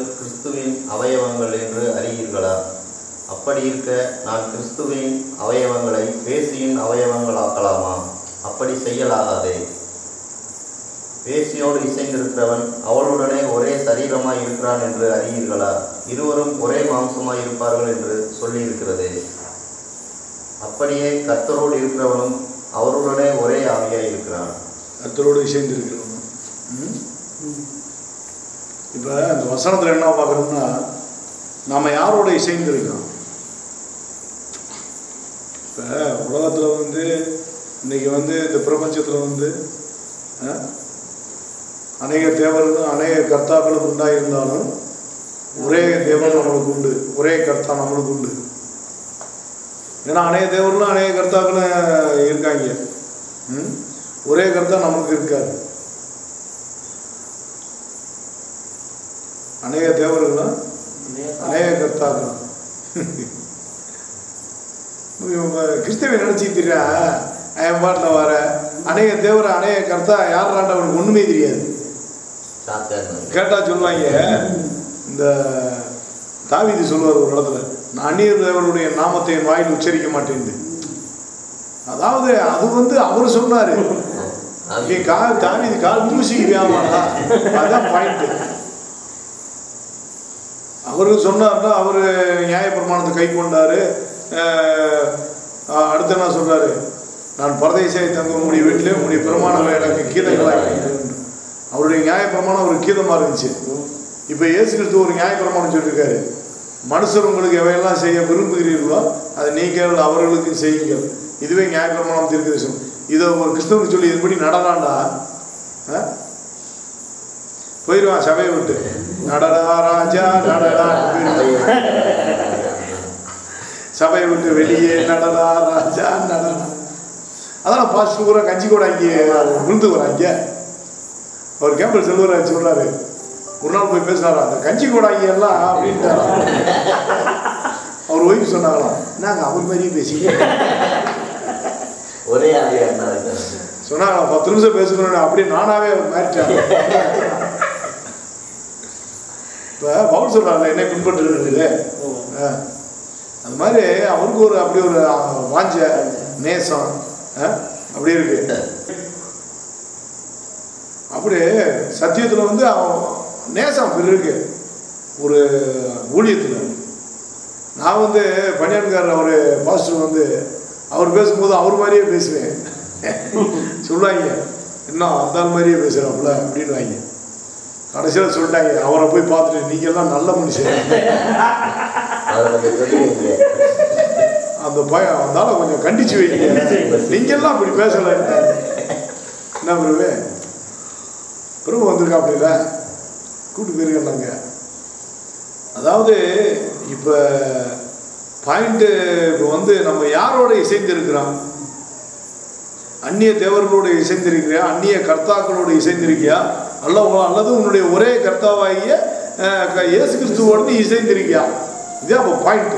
கிறிஸ்துவின் அவயவங்கள் என்று அறியீர்களா அப்படி இருக்க நான் கிறிஸ்துவின் அவயவங்களை பேசியின் அவயவங்களாக்கலாமா அப்படி செய்யலாகாதே பேசியோடு இசைந்திருக்கிறவன் அவளுடனே ஒரே சரீரமாய் இருக்கிறான் என்று அறியீர்களா இருவரும் ஒரே மாம்சமாய் இருப்பார்கள் என்று சொல்லியிருக்கிறதே அப்படியே கர்த்தரோடு இருக்கிறவனும் அவருடனே ஒரே ஆவியாய் இருக்கிறான் கர்த்தரோடு இசைந்திருக்கிறவன் இப்போ இந்த வசனத்தில் என்ன பார்க்குறோம்னா நாம் யாரோட இசைந்திருக்கோம் இப்போ உலகத்தில் வந்து இன்னைக்கு வந்து இந்த பிரபஞ்சத்தில் வந்து அஹ், அநேக தேவர்களும் அநேக கர்த்தாக்களும் உண்டாயிருந்தாலும் ஒரே தேவன் நம்மளுக்கு உண்டு ஒரே கர்த்தா நம்மளுக்கு உண்டு ஏன்னா அநேக தேவர்களும் அநேக கர்த்தாக்களும் இருக்காங்க ம்? ஒரே கர்த்தா நமக்கு இருக்காது அநேக தேவர்களும் அநேக கர்த்தாக்களும் இவங்க கிறிஸ்தவ நினைச்சிக்கிறா என் பாட்டில் வர அநேக தேவர அநேக கர்த்தா யார் அவனுக்கு ஒன்றுமே தெரியாது சாத்தான் கேட்டா சொல்லுவாங்க இந்த தாவீது சொல்லுவார் ஒரு இடத்துல நான் அந்நிய தேவருடைய நாமத்தை என் வாயில் உச்சரிக்க மாட்டேன் அதாவது அது வந்து அவர் சொன்னாரு நீ கால் தாவீது கால் தூசிக்கு வியாபாரா அதான் பாயிண்ட் அவரு சொன்னார்னா அவர் நியாயப்பிரமாணத்தை கை கொண்டாரு அஹ், அஹ், அடுத்து என்ன சொல்றாரு நான் பரதேசியை தங்க உங்களுடைய வீட்டிலே உங்களுடைய பிரமாணங்களை எனக்கு கீதங்களாக அவருடைய நியாயப்பிரமாணம் ஒரு கீதமாக இருந்துச்சு இப்போ இயேசு கிறிஸ்து ஒரு நியாயப்பிரமாணம் சொல்லியிருக்காரு மனுஷர் உங்களுக்கு எவையெல்லாம் செய்ய விரும்புகிறீர்களோ அதை நீங்கள் அவர்களுக்கு செய்யுங்கள் இதுவே நியாயப்பிரமாணம் தீர்க்கதரிசனம் இதை ஒரு கிறிஸ்தவனுக்கு சொல்லி இதுபடி நடலாண்டா ஆ? போயிடுவான் சபையை விட்டு நடடா ராஜா நடடா போயிடுவான். சபையை விட்டு வெளியே நடடா ராஜா நடடா அதான் பாஸ்டர் பூரா கஞ்சி கூட இங்கே விழுந்து வராங்க அவர் கேம்பல் செல்வராஜ் சொல்றாரு ஒரு நாள் போய் பேசினாரா அந்த கஞ்சி கூடாங்க எல்லாம் அப்படின்ட்டாரா அவர் ஒய்ஃப் சொன்னாங்களாம் நாங்க அவர் மாதிரியே பேசிக்க ஒரே ஆவியா இருந்தாங்க சொன்னாங்களாம் பத்து நிமிஷம் பேசுகிறோம் அப்படியே நானாவே மாறிட்டேன் இப்போ பவுல் சொல்றாருல என்னை பின்பற்றுறது அது மாதிரி அவருக்கு ஒரு அப்படி ஒரு அஹ், வாஞ்ச நேசம் அஹ், அப்படி இருக்கு அப்படி சத்தியத்தில் வந்து அவன் நேசம் அப்படி இருக்கு ஒரு ஊழியத்தில் நான் வந்து பனியன்காரர் அவர் பாஸ்டர் வந்து அவர் பேசும்போது அவர் மாதிரியே பேசுவேன் சொல்லுவாங்க இன்னும் அந்த ஆள் மாதிரியே பேசுகிறாப்புல அப்படின்னு வாங்க கடைசியில் சொல்லிட்டாங்க அவரை போய் பார்த்துட்டு நீங்க எல்லாம் நல்ல மனுஷன் அதை கொஞ்சம் சொல்லி வைங்க அந்த பையன் அதனால கொஞ்சம் கண்டிச்சு வைங்க நீங்க எல்லாம் அப்படி பேசல என்ன பிரபு பிரபு வந்திருக்காப்ல கூட்டு போயிருக்கலாங்க அதாவது இப்போ பாயிண்ட்டு இப்போ வந்து நம்ம யாரோட இசைந்திருக்கிறோம் அந்நிய தேவர்களோடு இசைந்திருக்கிறியா அந்நிய கர்த்தாக்களோடு இசைந்திருக்கியா அல்ல அல்லது உன்னுடைய ஒரே கர்த்தாவாகிய அஹ், க- இயேசு கிறிஸ்துவோடு நீ இசைந்திருக்கியா இதே அப்போ பாயிண்ட்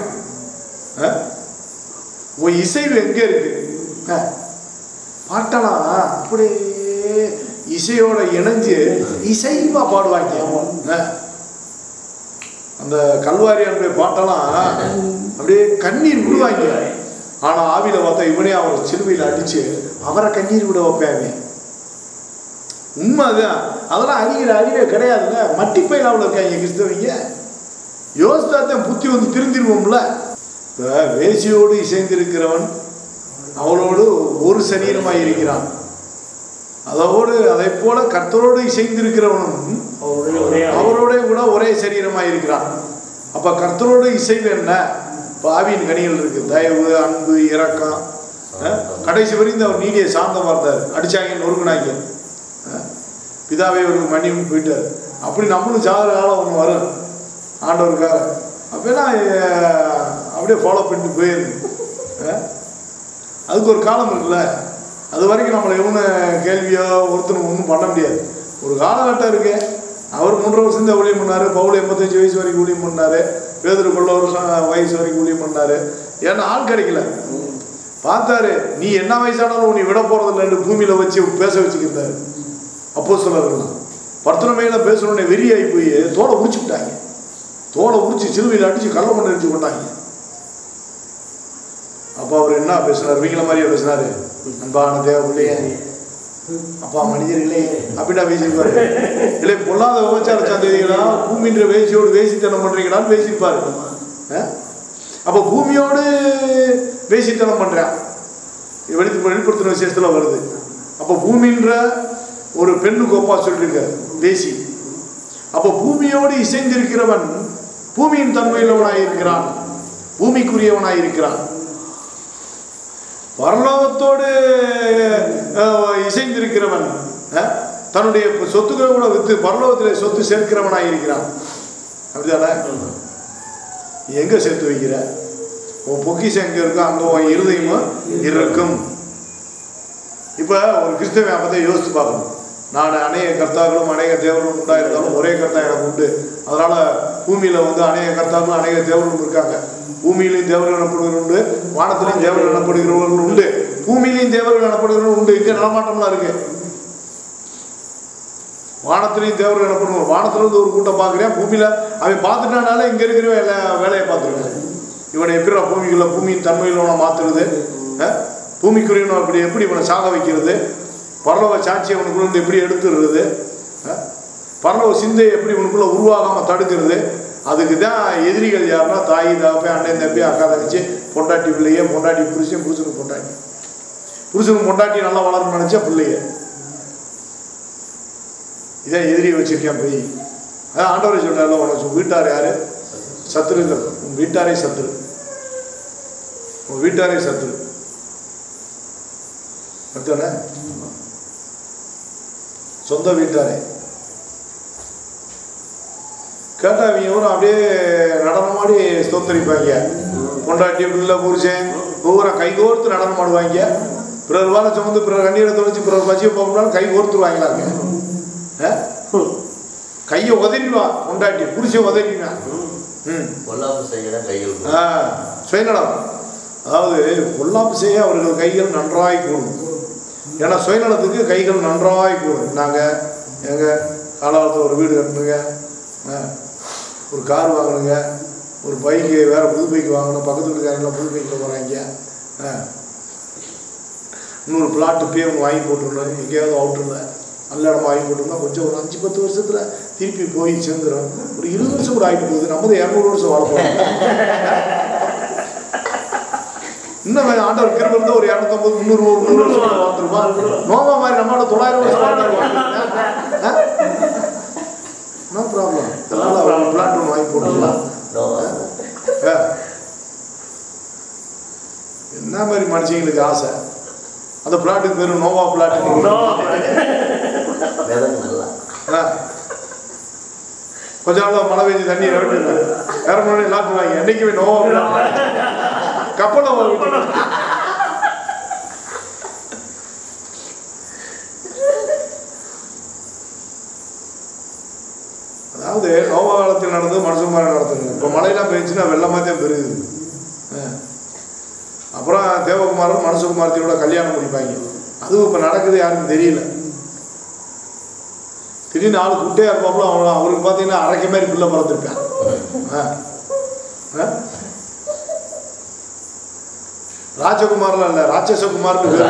உன் இசைவு எங்கே இருக்கு அஹ், பாட்டெல்லாம் அப்படியே இசையோட இணைஞ்சு இசைவா பாடுவாங்க அஹ். அந்த கல்வாரி அன்பை பாட்டெல்லாம் அப்படியே கண்ணீர் விடுவாங்க ஆனா ஆவியில பார்த்தா இவனே அவர் சிலுவையில் அடிச்சு அவரை கண்ணீர் விட வைப்பாங்க உண்மைதான் அதெல்லாம் அறிகிற அறிவே கிடையாதுல்ல மட்டிப்பையில் அவ்வளோ இருக்காங்க கிறிஸ்தவங்க யோசித்தாத்தான் புத்தி வந்து திருந்திருவோம்ல இப்போ வேசியோடு இசைந்திருக்கிறவன் அவளோடு ஒரு சரீரமாய் இருக்கிறான் அதோடு அதை போல கர்த்தரோடு இசைந்திருக்கிறவனும் அவருடைய ஒரே ஆவி. அவரோட கூட ஒரே சரீரமாக இருக்கிறான் அப்ப கர்த்தரோட இசைவு என்ன பாவியின் கனிகள் இருக்கு தயவு அன்பு இரக்கம் அஹ், கடைசி வரையும் அவர் நீடிய சாந்தமா இருந்தார் அடிச்சாங்க நொறுக்குனாங்க அஹ், பிதாவே அவருக்கு மன்னியும் போயிட்டார் அப்படி நம்மளும் சாகிற காலம் ஒன்று வரும் ஆண்டவருக்காக அப்பெல்லாம் அஹ், அப்படியே ஃபாலோ பண்ணிட்டு போயிருக்கு அஹ், அதுக்கு ஒரு காலம் இருக்குல்ல அது வரைக்கும் நம்மளை எவனு கேள்வியோ ஒருத்தனும் ஒன்றும் பண்ண முடியாது ஒரு காலகட்டம் இருக்கு அவர் மூன்றரை வருஷம் தான் ஊழியம் பண்ணாரு பவுல் எண்பத்தஞ்சு வயசு வரைக்கும் ஊழியம் பண்ணாரு பேதர் கொள்ள வருஷம் வயசு வரைக்கும் ஊழியம் பண்ணாரு ஏன்னா ஆள் கிடைக்கல பார்த்தாரு நீ என்ன வயசானாலும் நீ விட போறதில்லைன்னு பூமியில வச்சு பேச வச்சுக்கிட்டாரு அப்போ சொல்லலாம் பர்த்தனமையில பேசணுன்னே வெறியாகி போய் தோலை முடிச்சு விட்டாங்க தோலை உரிச்சு சிலுவையில் அடிச்சு கள்ள மண்ணை அடிச்சு கொண்டாங்க அப்போ அவர் என்ன பேசினார் வீங்கள மாதிரியே பேசினாரு அன்பான தேவ பிள்ளையே அப்பா மனிதர்களே அப்படின்னா பேசியிருப்பாரு இல்லை பொல்லாத விபச்சார சந்ததிகளா பூமின்ற வேசியோடு வேசித்தனம் பண்றீங்களான்னு பேசியிருப்பாரு அஹ்? அப்போ பூமியோடு வேசித்தனம் பண்றான் வெளி வெளிப்படுத்தின விசேஷத்துல வருது அப்போ பூமின்ற ஒரு பெண்ணுக்கு ஒப்பா சொல்லிருக்க வேசி அப்போ பூமியோடு இசைந்திருக்கிறவன் பூமியின் தன்மையுள்ளவனாய் இருக்கிறான் பூமிக்குரியவனாய் இருக்கிறான் பரலோகத்தோடு அஹ், இசைந்திருக்கிறவன் அஹ், தன்னுடைய சொத்துக்களை கூட வித்து பரலோகத்தில் சொத்து சேர்க்கிறவனாய் இருக்கிறான் அப்படிதானே நீ எங்க சேர்த்து வைக்கிற உன் பொக்கிஷம் எங்க இருக்கோ அங்க உன் இருதயமும் இருக்கும் இப்ப ஒரு கிறிஸ்தவன் அப்பதான் யோசித்து பார்க்கணும் நான் அநேக கர்த்தாக்களும் அநேக தேவர்களும் உண்டாயிருந்தாலும் ஒரே கர்த்தா எனக்கு உண்டு அதனால பூமியில வந்து அநேக கர்த்தாக்களும் அநேக தேவர்களும் இருக்காங்க பூமியிலையும் தேவர்கள் எனப்படுகிறவர்கள் உண்டு வானத்திலையும் தேவர்கள் எனப்படுகிறவர்கள் உண்டு பூமியிலையும் தேவர்கள் எனப்படுகிறவர்கள் உண்டு இங்க நடமாட்டம்லாம் இருக்கு வானத்திலையும் தேவர்கள் எனப்படுவோம் வானத்துல இருந்து ஒரு கூட்டம் பார்க்குறேன் பூமியில அவன் பார்த்துட்டானால இங்க இருக்கிற வேலை வேலையை பார்த்துருக்கேன் இவனை எப்படி பூமிக்குள்ள பூமியின் தன்மையில் அவனை மாத்துறது அஹ்? பூமிக்குரியவனை அப்படி எப்படி இவனை சாக வைக்கிறது பரலோக சாட்சி அவனுக்குள்ள இருந்து எப்படி எடுத்துடுறது அஹ்? பரலோக சிந்தையை எப்படி இவனுக்குள்ள உருவாகாம தடுக்கிறது அதுக்கு தான் எதிரிகள் யாருன்னா தாய் தாப்பே அண்ணன் தம்பி அக்கா தங்கச்சி பொண்டாட்டி பிள்ளைய பொண்டாட்டி புருஷன் புருஷனுக்கு பொண்டாட்டி புருஷனுக்கு பொண்டாட்டி நல்லா வளரணும்னு நினைச்சா பிள்ளைய இதான் எதிரியை வச்சிருக்கேன் போய் அதான் ஆண்டவரை சொல்றாருல உனக்கு உன் வீட்டார் யாரு சத்துருங்கள் உன் வீட்டாரே சத்துரு உன் வீட்டாரே சத்துரு அப்படித்தானே சொந்த வீட்டாரே கேட்டா இவங்க ஊரும் அப்படியே நடனமாடி ஸ்தோத்தரிப்பாங்க பொண்டாட்டி பிள்ளை புருஷன் ஒவ்வொரு கை கோர்த்து நடனம் ஆடுவாங்க பிறர் வாரம் சுமந்து பிறர் கண்ணீரை தொலைச்சு பிறர் பச்சியை போகணும்னாலும் கை கோர்த்துருவாங்களாங்க அஹ்? கையை உதறிடுவான் பொண்டாட்டி புருஷன் உதறிடுவான் ம் பொல்லாப்பு செய்கிற கைகள் ஆ, சுயநலம் அதாவது பொல்லாப்பு செய்ய அவர்கள் கைகள் நன்றாய் கூடும் ஏன்னா சுயநலத்துக்கு கைகள் நன்றாய் கூடும் நாங்கள் எங்கள் காலாவத்தில் ஒரு வீடு கட்டணுங்க ஆ, ஒரு கார் வாங்கணுங்க ஒரு பைக்கு வேற புது பைக் வாங்கணும் பக்கத்து வீட்டுக்காரங்களாம் புது பைக்கில் போகிறாங்க ஆ இன்னொரு பிளாட் இப்பயே ஒன்று வாங்கி போட்டுருந்தோம் எங்கேயாவது அவுட்டரில் நல்ல இடமா வாங்கி போட்டிருந்தா கொஞ்சம் ஒரு அஞ்சு பத்து வருஷத்துல திருப்பி போய் சேர்ந்துடும் ஒரு இருபது வருஷம் கூட ஆகிட்டு போகுது நம்ம தான் இரநூறு வருஷம் வாழ போகிறோம் இன்னும் வேற ஆண்டவர் கிருப இருந்தா ஒரு இரநூத்தம்பது முந்நூறு ஒரு நூறு வருஷம் கூட வாழ்ந்துருமா நோவா மாதிரி நம்மளோட தொள்ளாயிரம் வருஷம் வாழ்ந்தாரு நோ ப்ராப்ளம் அதனால ஒரு பிளாட் ஒன்று வாங்கி போட்டுக்கலாம் ஆ. என்ன மாதிரி மனுஷங்களுக்கு ஆசை அந்த பிளாட்டுக்கு பேரு நோவா பிளாட் விதம் நல்லா கொஞ்ச நாள் மழை பெஞ்சு தண்ணி இறங்கிட்டு வேற முன்னாடி லாக்கு வாங்கி என்னைக்குமே நோவா பிளாட் கப்பலை விட்டு அதாவது நோவா காலத்தில் நடந்தது மனுஷன் நடத்துங்க இப்போ மழையெல்லாம் பெஞ்சுன்னா வெள்ளமாக தான் பெருகுது ஆ. அப்புறம் தேவகுமாரும் மனுஷகுமாரத்தையோட கல்யாணம் முடிப்பாங்க அதுவும் இப்போ நடக்குது யாருக்கும் தெரியல திடீர்னு ஆள் குட்டையாக இருப்பாப்புல அவன் அவருக்கு பார்த்தீங்கன்னா அரைக்க மாதிரி பிள்ளை பிறந்திருப்பான் ஆ. ஆ? ராஜகுமார்லாம் இல்லை ராட்சசகுமார்னு பேர்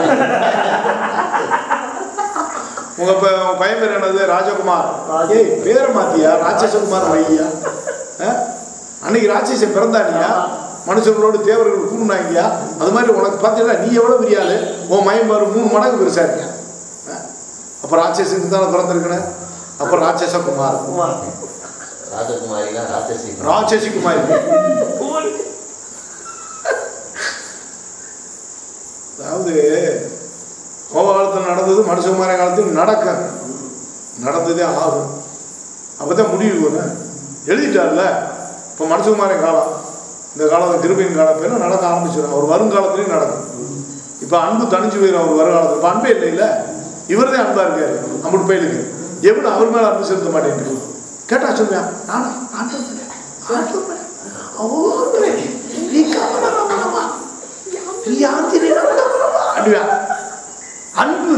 உங்க ப- உங்க பையன் பேர் என்னது ராஜகுமார் ஏய் பேரை மாத்தியா ராட்சசகுமார் வையா ஆ? அன்னைக்கு ராட்சசன் பிறந்தானியா மனுஷங்களோடு தேவர்கள் கூடுனாங்கயா அது மாதிரி உனக்கு பார்த்தீங்கன்னா நீ எவ்வளோ பெரிய ஆளு உன் மயம் பாரு மூணு மடங்கு பெருசா இருக்கியா அப்போ ராட்சசனுக்கு தானே பிறந்திருக்கணும் அப்போ ராட்சசகுமார் ராஜகுமாரிலாம் ராட்சசி ராட்சசி குமாரி அதாவது கோப காலத்தில் நடந்தது மனுஷகுமார காலத்தில் நடக்கும் நடந்ததே ஆகும் அப்பதான் முடிவு வரும் எழுதிட்டார்ல இப்போ மனுஷகுமாரன் காலம் இந்த காலம் கிருபையின் காலம் பேர் நடக்க ஆரம்பிச்சிடும் அவர் வருங்காலத்துலேயும் நடக்கும் இப்போ அன்பு தணிஞ்சு போயிடும் அவர் வருங்காலத்தில் இப்போ அன்பே இல்லை இல்லை இவர் தான் அன்பா இருக்காரு அம்புட்டு பயிலுக்கு எப்படி அவர் மேல அன்பு செலுத்த மாட்டேன்னு கேட்டா சொல்லுவேன் நானா ஆண்டவரே, ஆண்டவரே, அவரே, நீ கவலைப்படாதம்மா. நீ ஆந்திரே கவலைப்படாதம்மா. அப்படியா? அன்பு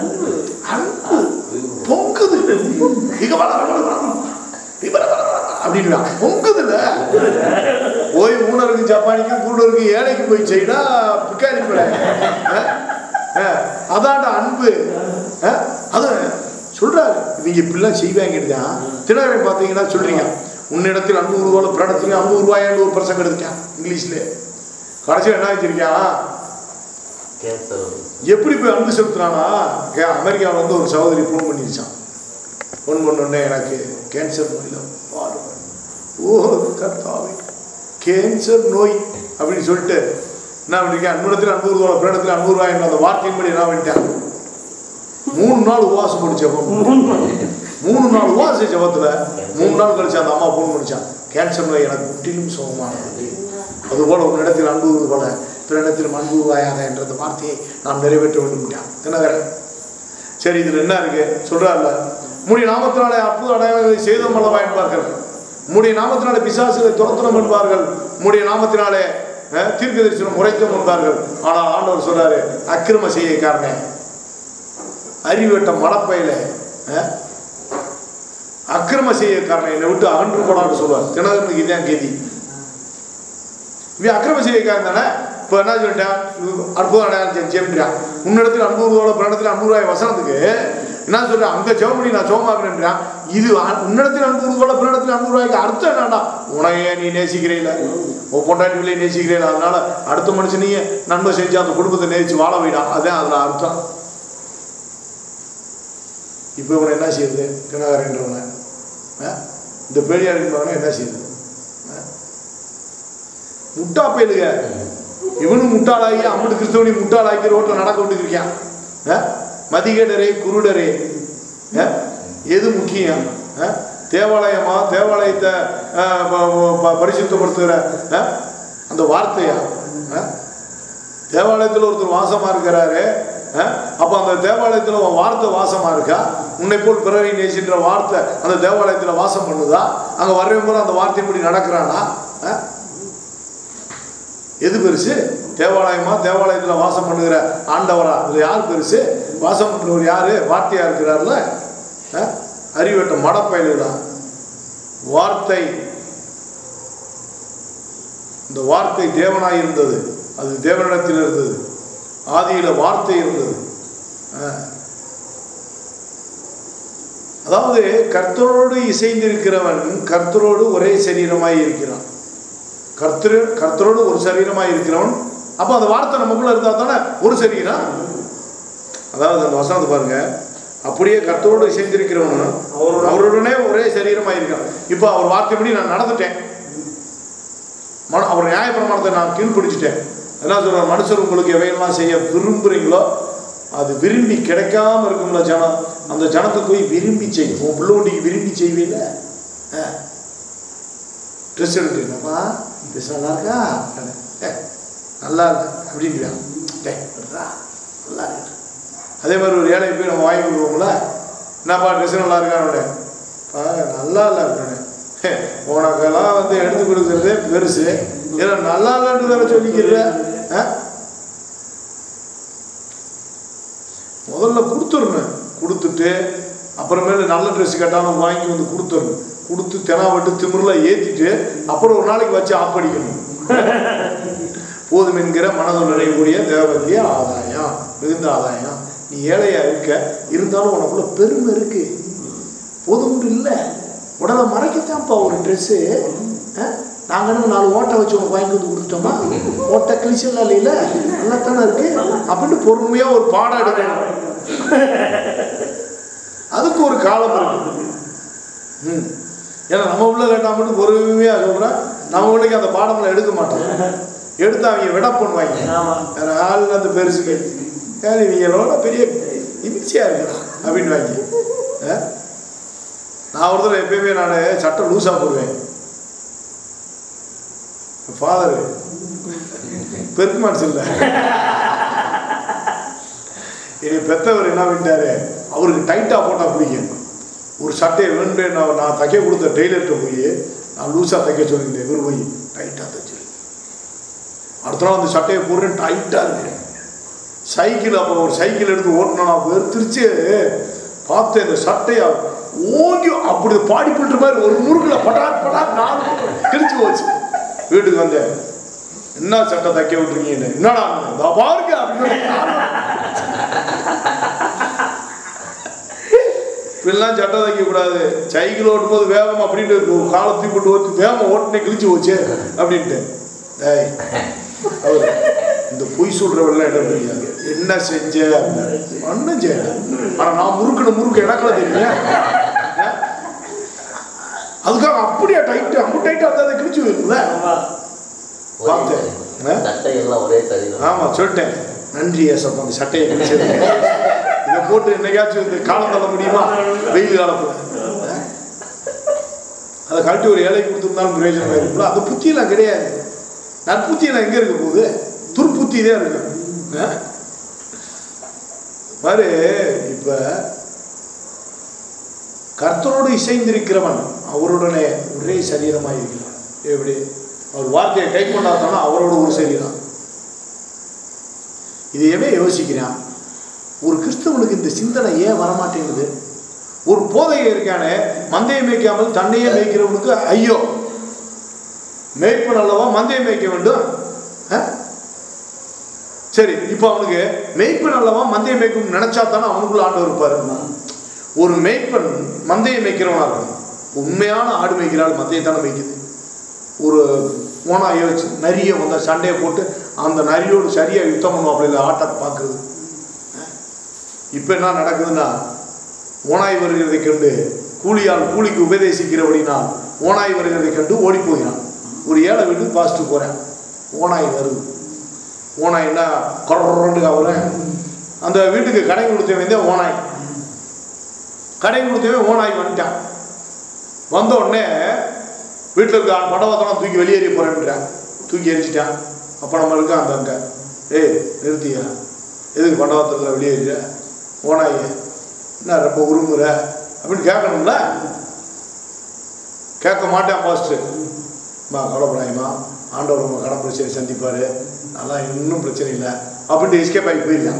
அன்பு பொங்குது இங்க வர, வர, வர, வர. இங்க வர, வர, வர, வர. அப்படி அப்படின்னு பொங்குதுல போய் ஊனருக்கு ஜப்பானிக்கும் கூடருக்கு ஏழைக்கு போய் செய்யடா பிக்காரி பிள்ளை அஹ், அஹ், அதான்டா அன்பு அஹ், அது சொல்றாரு இவங்க இப்படிலாம் செய்வாங்கன்னு தான் தினகரை பார்த்தீங்கன்னா சொல்றீங்க உன்னிடத்தில் அன்பு உருவால பிரணத்தில் அன்பு உருவாயான்னு ஒரு பிரசங்க எடுத்துட்டான் இங்கிலீஷ்ல கடைசியில் என்ன வச்சிருக்கான் கேன்சர் எப்படி போய் அன்பு செலுத்துறானா ஏன் அமெரிக்காவில் வந்து ஒரு சகோதரி ஃபோன் பண்ணிருச்சான் ஃபோன் பண்ணோடனே எனக்கு கேன்சர் நோயில் பாடுபடும் ஓ கர்த்தாவே கேன்சர் நோய் அப்படின்னு சொல்லிட்டு என்ன பண்ணிருக்கேன் அன்புடத்தில் அன்பு ரூபா பிரணத்தில் அன்பு ரூபாய் அந்த வார்த்தையின்படி என்ன பண்ணிட்டேன் மூணு நாள் உபவாசம் பண்ணி ஜெபம் மூணு நாள் உபவாச ஜெபத்துல மூணு நாள் கழிச்சு அந்த அம்மா ஃபோன் பண்ணிச்சான் கேன்சர் நோய் எனக்கு முற்றிலும் சுகமானது அதுபோல ஒரு இடத்தில் அன்பு போல பிறனிடத்தில் அன்பு வாயாக என்ற அந்த வார்த்தையை நாம் நிறைவேற்ற வேண்டும் தினகரன் சரி இதுல என்ன இருக்கு சொல்றாருல முடி நாமத்தினாலே அற்புத அடையாளங்களை செய்தோம் அல்லவா என்பார்கள் முடி நாமத்தினாலே பிசாசுகளை துரத்தணும் என்பார்கள் முடி நாமத்தினாலே அஹ், தீர்க்க தரிசனம் உரைத்தோம் என்பார்கள் ஆனால் ஆண்டவர் சொல்றாரு அக்கிரம செய்ய காரணே அறிவட்ட மடப்பையில அஹ், அக்கிரம செய்ய காரணம் என்னை விட்டு அகன்று போடான்னு சொல்லுவார் தினகரனுக்கு இதான் கேதி இவன் அக்கிரம செய்யக்காரன் தானே இப்போ என்ன சொல்லிட்டான் அற்புதம் அடையாளம் ஜெபிக்கிறான் உன்னிடத்தில் அன்பூர்வோட பிறடத்தில் அன்பூர்வாய் வசனத்துக்கு என்ன சொல்றேன் அங்க ஜெபமணி நான் சோமாக்குறேன்றான் இது அ- உன்னிடத்தில் அன்பூர்வோட பிறடத்தில் அன்பூர்வாய்க்கு அர்த்தம் என்னடா உனையே நீ நேசிக்கிறீல உன் பொண்டாட்டிகளே நேசிக்கிறீல அதனால அடுத்த மனுஷனையே நன்மை செஞ்சு அந்த குடும்பத்தை நேசிச்சு வாழ வைடா அதான் அதுல அர்த்தம் இப்போ இவனை என்ன செய்யுது தினகரன்றவனை ஆ? இந்த பேடியார் என்பவனை என்ன செய்யுது ஆ? முட்டா பயலுக இவனும் முட்டாளாகி அம்மட்டு கிறிஸ்தவனி முட்டாளாக்கி ரோட்டில் நடக்க விட்டு இருக்கான் ஆ? மதிகேடரே குருடரே ஆ? எது முக்கியம் ஆ? தேவாலயமா தேவாலயத்தை ஆ, ப- ப- பரிசுத்தப்படுத்துகிற ஆ? அந்த வார்த்தையா ஆ? தேவாலயத்தில் ஒருத்தர் வாசமா இருக்கிறாரு அஹ், அப்ப அந்த தேவாலயத்தில் உன் வார்த்தை வாசமா இருக்கா உன்னை போல் பிறரை நேசின்ற வார்த்தை அந்த தேவாலயத்தில் வாசம் பண்ணுதா அங்க வர்றவங்க பூரா அந்த வார்த்தைப்படி நடக்கிறானா அஹ்? எது பெருசு தேவாலயமா தேவாலயத்தில் வாசம் பண்ணுகிற ஆண்டவரா இதுல யார் பெருசு வாசம் பண்றவர் யாரு வார்த்தையா இருக்கிறார்ல அஹ்? அறிவட்ட மடப்பயலுகளா வார்த்தை இந்த வார்த்தை தேவனாய் இருந்தது அது தேவனிடத்தில் இருந்தது ஆதியில வார்த்தை இருந்தது ஆ. அதாவது கர்த்தரோடு இசைந்திருக்கிறவன் கர்த்தரோடு ஒரே சரீரமாய் இருக்கிறான் கர்த்தர் கர்த்தரோடு ஒரு சரீரமாய் இருக்கிறவன் அப்ப அந்த வார்த்தை நமக்குள்ள இருந்தா தானே ஒரு சரீரம் அதாவது அந்த வசனத்தை பாருங்க அப்படியே கர்த்தரோடு இசைந்திருக்கிறவன் அவருடனே ஒரே சரீரமாய் இருக்கான் இப்போ அவர் வார்த்தைப்படி நான் நடந்துட்டேன் மன அவர் நியாயப்பிரமாணத்தை நான் கீழ்ப்பிடிச்சிட்டேன் என்ன சொல்றார் மனுஷர் உங்களுக்கு எவையெல்லாம் செய்ய விரும்புறீங்களோ அது விரும்பி கிடைக்காம இருக்கும்ல ஜனம் அந்த ஜனத்துக்கு போய் விரும்பி செய்யும் உன் பிள்ளைண்டிக்கு விரும்பி செய்வீல ட்ரெஸ் எடுத்துருக்கப்பா ட்ரெஸ் நல்லா இருக்கா "ஏ, நல்லா இருக்கு அப்படின்றான் டேய், விட்றா, நல்லா இருக்கு அதே மாதிரி ஒரு ஏழை போய் நம்ம வாங்கி கொடுப்போம்ல என்னப்பா ட்ரெஸ் நல்லா இருக்கான்னு பா நல்லா இல்லை அப்படின்னு "ஹே, உனக்கெல்லாம் வந்து எடுத்து கொடுக்கறதே பெருசு ஏன்னா நல்லா இல்லைன்னு வேற சொல்லிக்கிற ஆ? முதல்ல கொடுத்துடணும் கொடுத்துட்டு அப்புறமேல நல்ல ட்ரெஸ் கேட்டாலும் வாங்கி வந்து கொடுத்துடணும் கொடுத்து தெனாவட்டு திமிரில் ஏற்றிட்டு அப்புறம் ஒரு நாளைக்கு வச்சு ஆப்படிக்கணும் போதும் என்கிற மனதில் நினைவுடைய தேவத்திய ஆதாயம் மிகுந்த ஆதாயம் நீ ஏழையா இருக்க இருந்தாலும் உனக்குள்ள பெருமை இருக்கு போதும் இல்லை உடலை மறைக்கத்தான்ப்பா ஒரு ட்ரெஸ்ஸு நாங்கள் என்ன நாலு ஓட்டை வச்சு உனக்கு வாங்கி வந்து கொடுத்துட்டோமா ஓட்டை கிழிச்சலாம் இல்லையில நல்லா தானே இருக்கு அப்படின்னு பொறுமையாக ஒரு பாடம் எடுக்கணும் அதுக்கு ஒரு காலம் இருக்கு ம் ஏன்னா நம்ம உள்ள கேட்டால் மட்டும் பொறுமையாக சொல்கிறேன் நம்ம உள்ளக்கு அந்த பாடம்லாம் எடுக்க மாட்டோம் எடுத்து அவங்க விட பண்ணுவாங்க வேற ஆள் அந்த பெருசுக்கு ஏன் இவங்களோட பெரிய இமிச்சியாக இருக்கிறான் அப்படின்னு வாங்கி ஆ? நான் ஒரு தடவை எப்பயுமே நான் சட்டை லூஸாக போடுவேன் ஃபாதர் பெருக்கு மனசு இல்லை என்னை பெத்தவர் என்ன பண்ணிட்டாரு அவருக்கு டைட்டாக போட்டால் பிடிக்கும் ஒரு சட்டையை வேண்டு நான் நான் தைக்க கொடுத்த டெய்லர்கிட்ட போய் நான் லூஸாக தைக்க சொல்லியிருந்தேன் இவர் போய் டைட்டாக தைச்சிரு அடுத்த நாள் அந்த சட்டையை போடுறேன் டைட்டாக இருக்கு சைக்கிள் அப்போ ஒரு சைக்கிள் எடுத்து ஓட்டினா நான் வெறுத்துருச்சு பார்த்து இந்த சட்டையை ஓங்கி அப்படி பாடி போட்டு மாதிரி ஒரு முறுக்குல படாட் படாட் நாலு முறுக்கு கிழிச்சு போச்சு வீட்டுக்கு வந்தேன் என்ன சட்டை தைக்க விட்டுருக்கீங்க என்னடா இதோ பாருங்க அப்படின்னு இப்படிலாம் சட்டை தைக்க கூடாது சைக்கிள் ஓட்டும் போது வேகம் அப்படின்ட்டு ஒரு காலத்தையும் போட்டு ஓட்டு வேகம் ஓட்டுனே கிழிச்சு போச்சு அப்படின்ட்டு டேய் அவரு இந்த பொய் சொல்றவெல்லாம் என்ன தெரியாது என்ன செஞ்ச ஒன்றும் செய்யல ஆனா நான் முறுக்குன முறுக்கு எனக்குலாம் தெரியும் அதுக்காக அப்படியே டைட்டு அம்மு டைட்டு அந்த அதை கிழிச்சு வைக்கல ஒரே பார்த்தேன். சரீரம். சட்டை எல்லாம் ஒரே சரீரம் ஆமா சொல்லிட்டேன் நன்றி ஏசப்பா அந்த சட்டையை கிழிச்சது இதை போட்டு என்னைக்காச்சும் இந்த காலம் தள்ள முடியுமா வெயில் காலத்துல ஆ? அதை கழட்டி ஒரு ஏழை கொடுத்துருந்தாலும் பிரயோஜனமா இருக்குல்ல அந்த புத்தியெல்லாம் கிடையாது நற்புத்தியெல்லாம் எங்க இருக்க போகுது துர்ப்புத்தி தான் இருக்கு ஆ? பாரு இப்ப கர்த்தரோடு இசைந்திருக்கிறவன் அவருடனே ஒரே சரீரமாய் இருக்கிறான் எப்படி அவர் வார்த்தையை கை கொண்டாத்தானா அவரோட ஒரு சரீரம் இதையவே யோசிக்கிறான் ஒரு கிறிஸ்தவனுக்கு இந்த சிந்தனை ஏன் வரமாட்டேங்குது ஒரு போதையை இருக்கானே மந்தையை மேய்க்காமல் தன்னையே மேய்க்கிறவனுக்கு ஐயோ மேய்ப்பன் அல்லவா மந்தையை மேய்க்க வேண்டும் ஆ? சரி இப்போ அவனுக்கு மேய்ப்பன் அல்லவா மந்தையை மேய்க்கும் நினைச்சா தானே அவனுக்குள்ள ஆண்டவர் இருப்பாரு ஒரு மேய்ப்பன் மந்தையை மேய்க்கிறவனா இருக்கணும் உண்மையான ஆடு மேய்க்கிறாள் மந்தையை தானே மேய்க்குது ஒரு ஓனாயை வச்சு நரியை வந்த சண்டையை போட்டு அந்த நரியோடு சரியாக யுத்தம் பண்ணுவாப்புல இல்லை ஆட்டை பார்க்குறது இப்போ என்ன நடக்குதுன்னா ஓனாய் வருகிறதை கண்டு கூலியால் கூலிக்கு உபதேசிக்கிறபடினால் ஓனாய் வருகிறதை கண்டு ஓடி போகிறான் ஒரு ஏழை வீட்டுக்கு பாஸ்ட்டு போகிறேன் ஓனாய் வருது ஓனாய் என்ன கொரண்டு அவரேன் அந்த வீட்டுக்கு கடை கொடுத்த வேண்டிய ஓனாய் கடை கொடுத்தவே ஓனாய் வந்துட்டான் வந்த உடனே வீட்டில் இருக்க படவத்தெல்லாம் தூக்கி வெளியேறி போகிறேன்றான் தூக்கி எரிச்சிட்டான் அப்போ நம்ம இருக்க அந்த அங்கே ஏய் நிறுத்தியா எதுக்கு பண்டவத்தில் வெளியேறிற ஓனாய என்ன ரொம்ப உருமுற அப்படின்னு கேட்கணும்ல கேட்க மாட்டேன் பாஸ்ட்டு மா கவலைப்படாயம்மா ஆண்டவர் உங்கள் கடன் பிரச்சனை சந்திப்பார் அதெல்லாம் இன்னும் பிரச்சனை இல்லை அப்படின்ட்டு எஸ்கேப் ஆகி போயிருக்கான்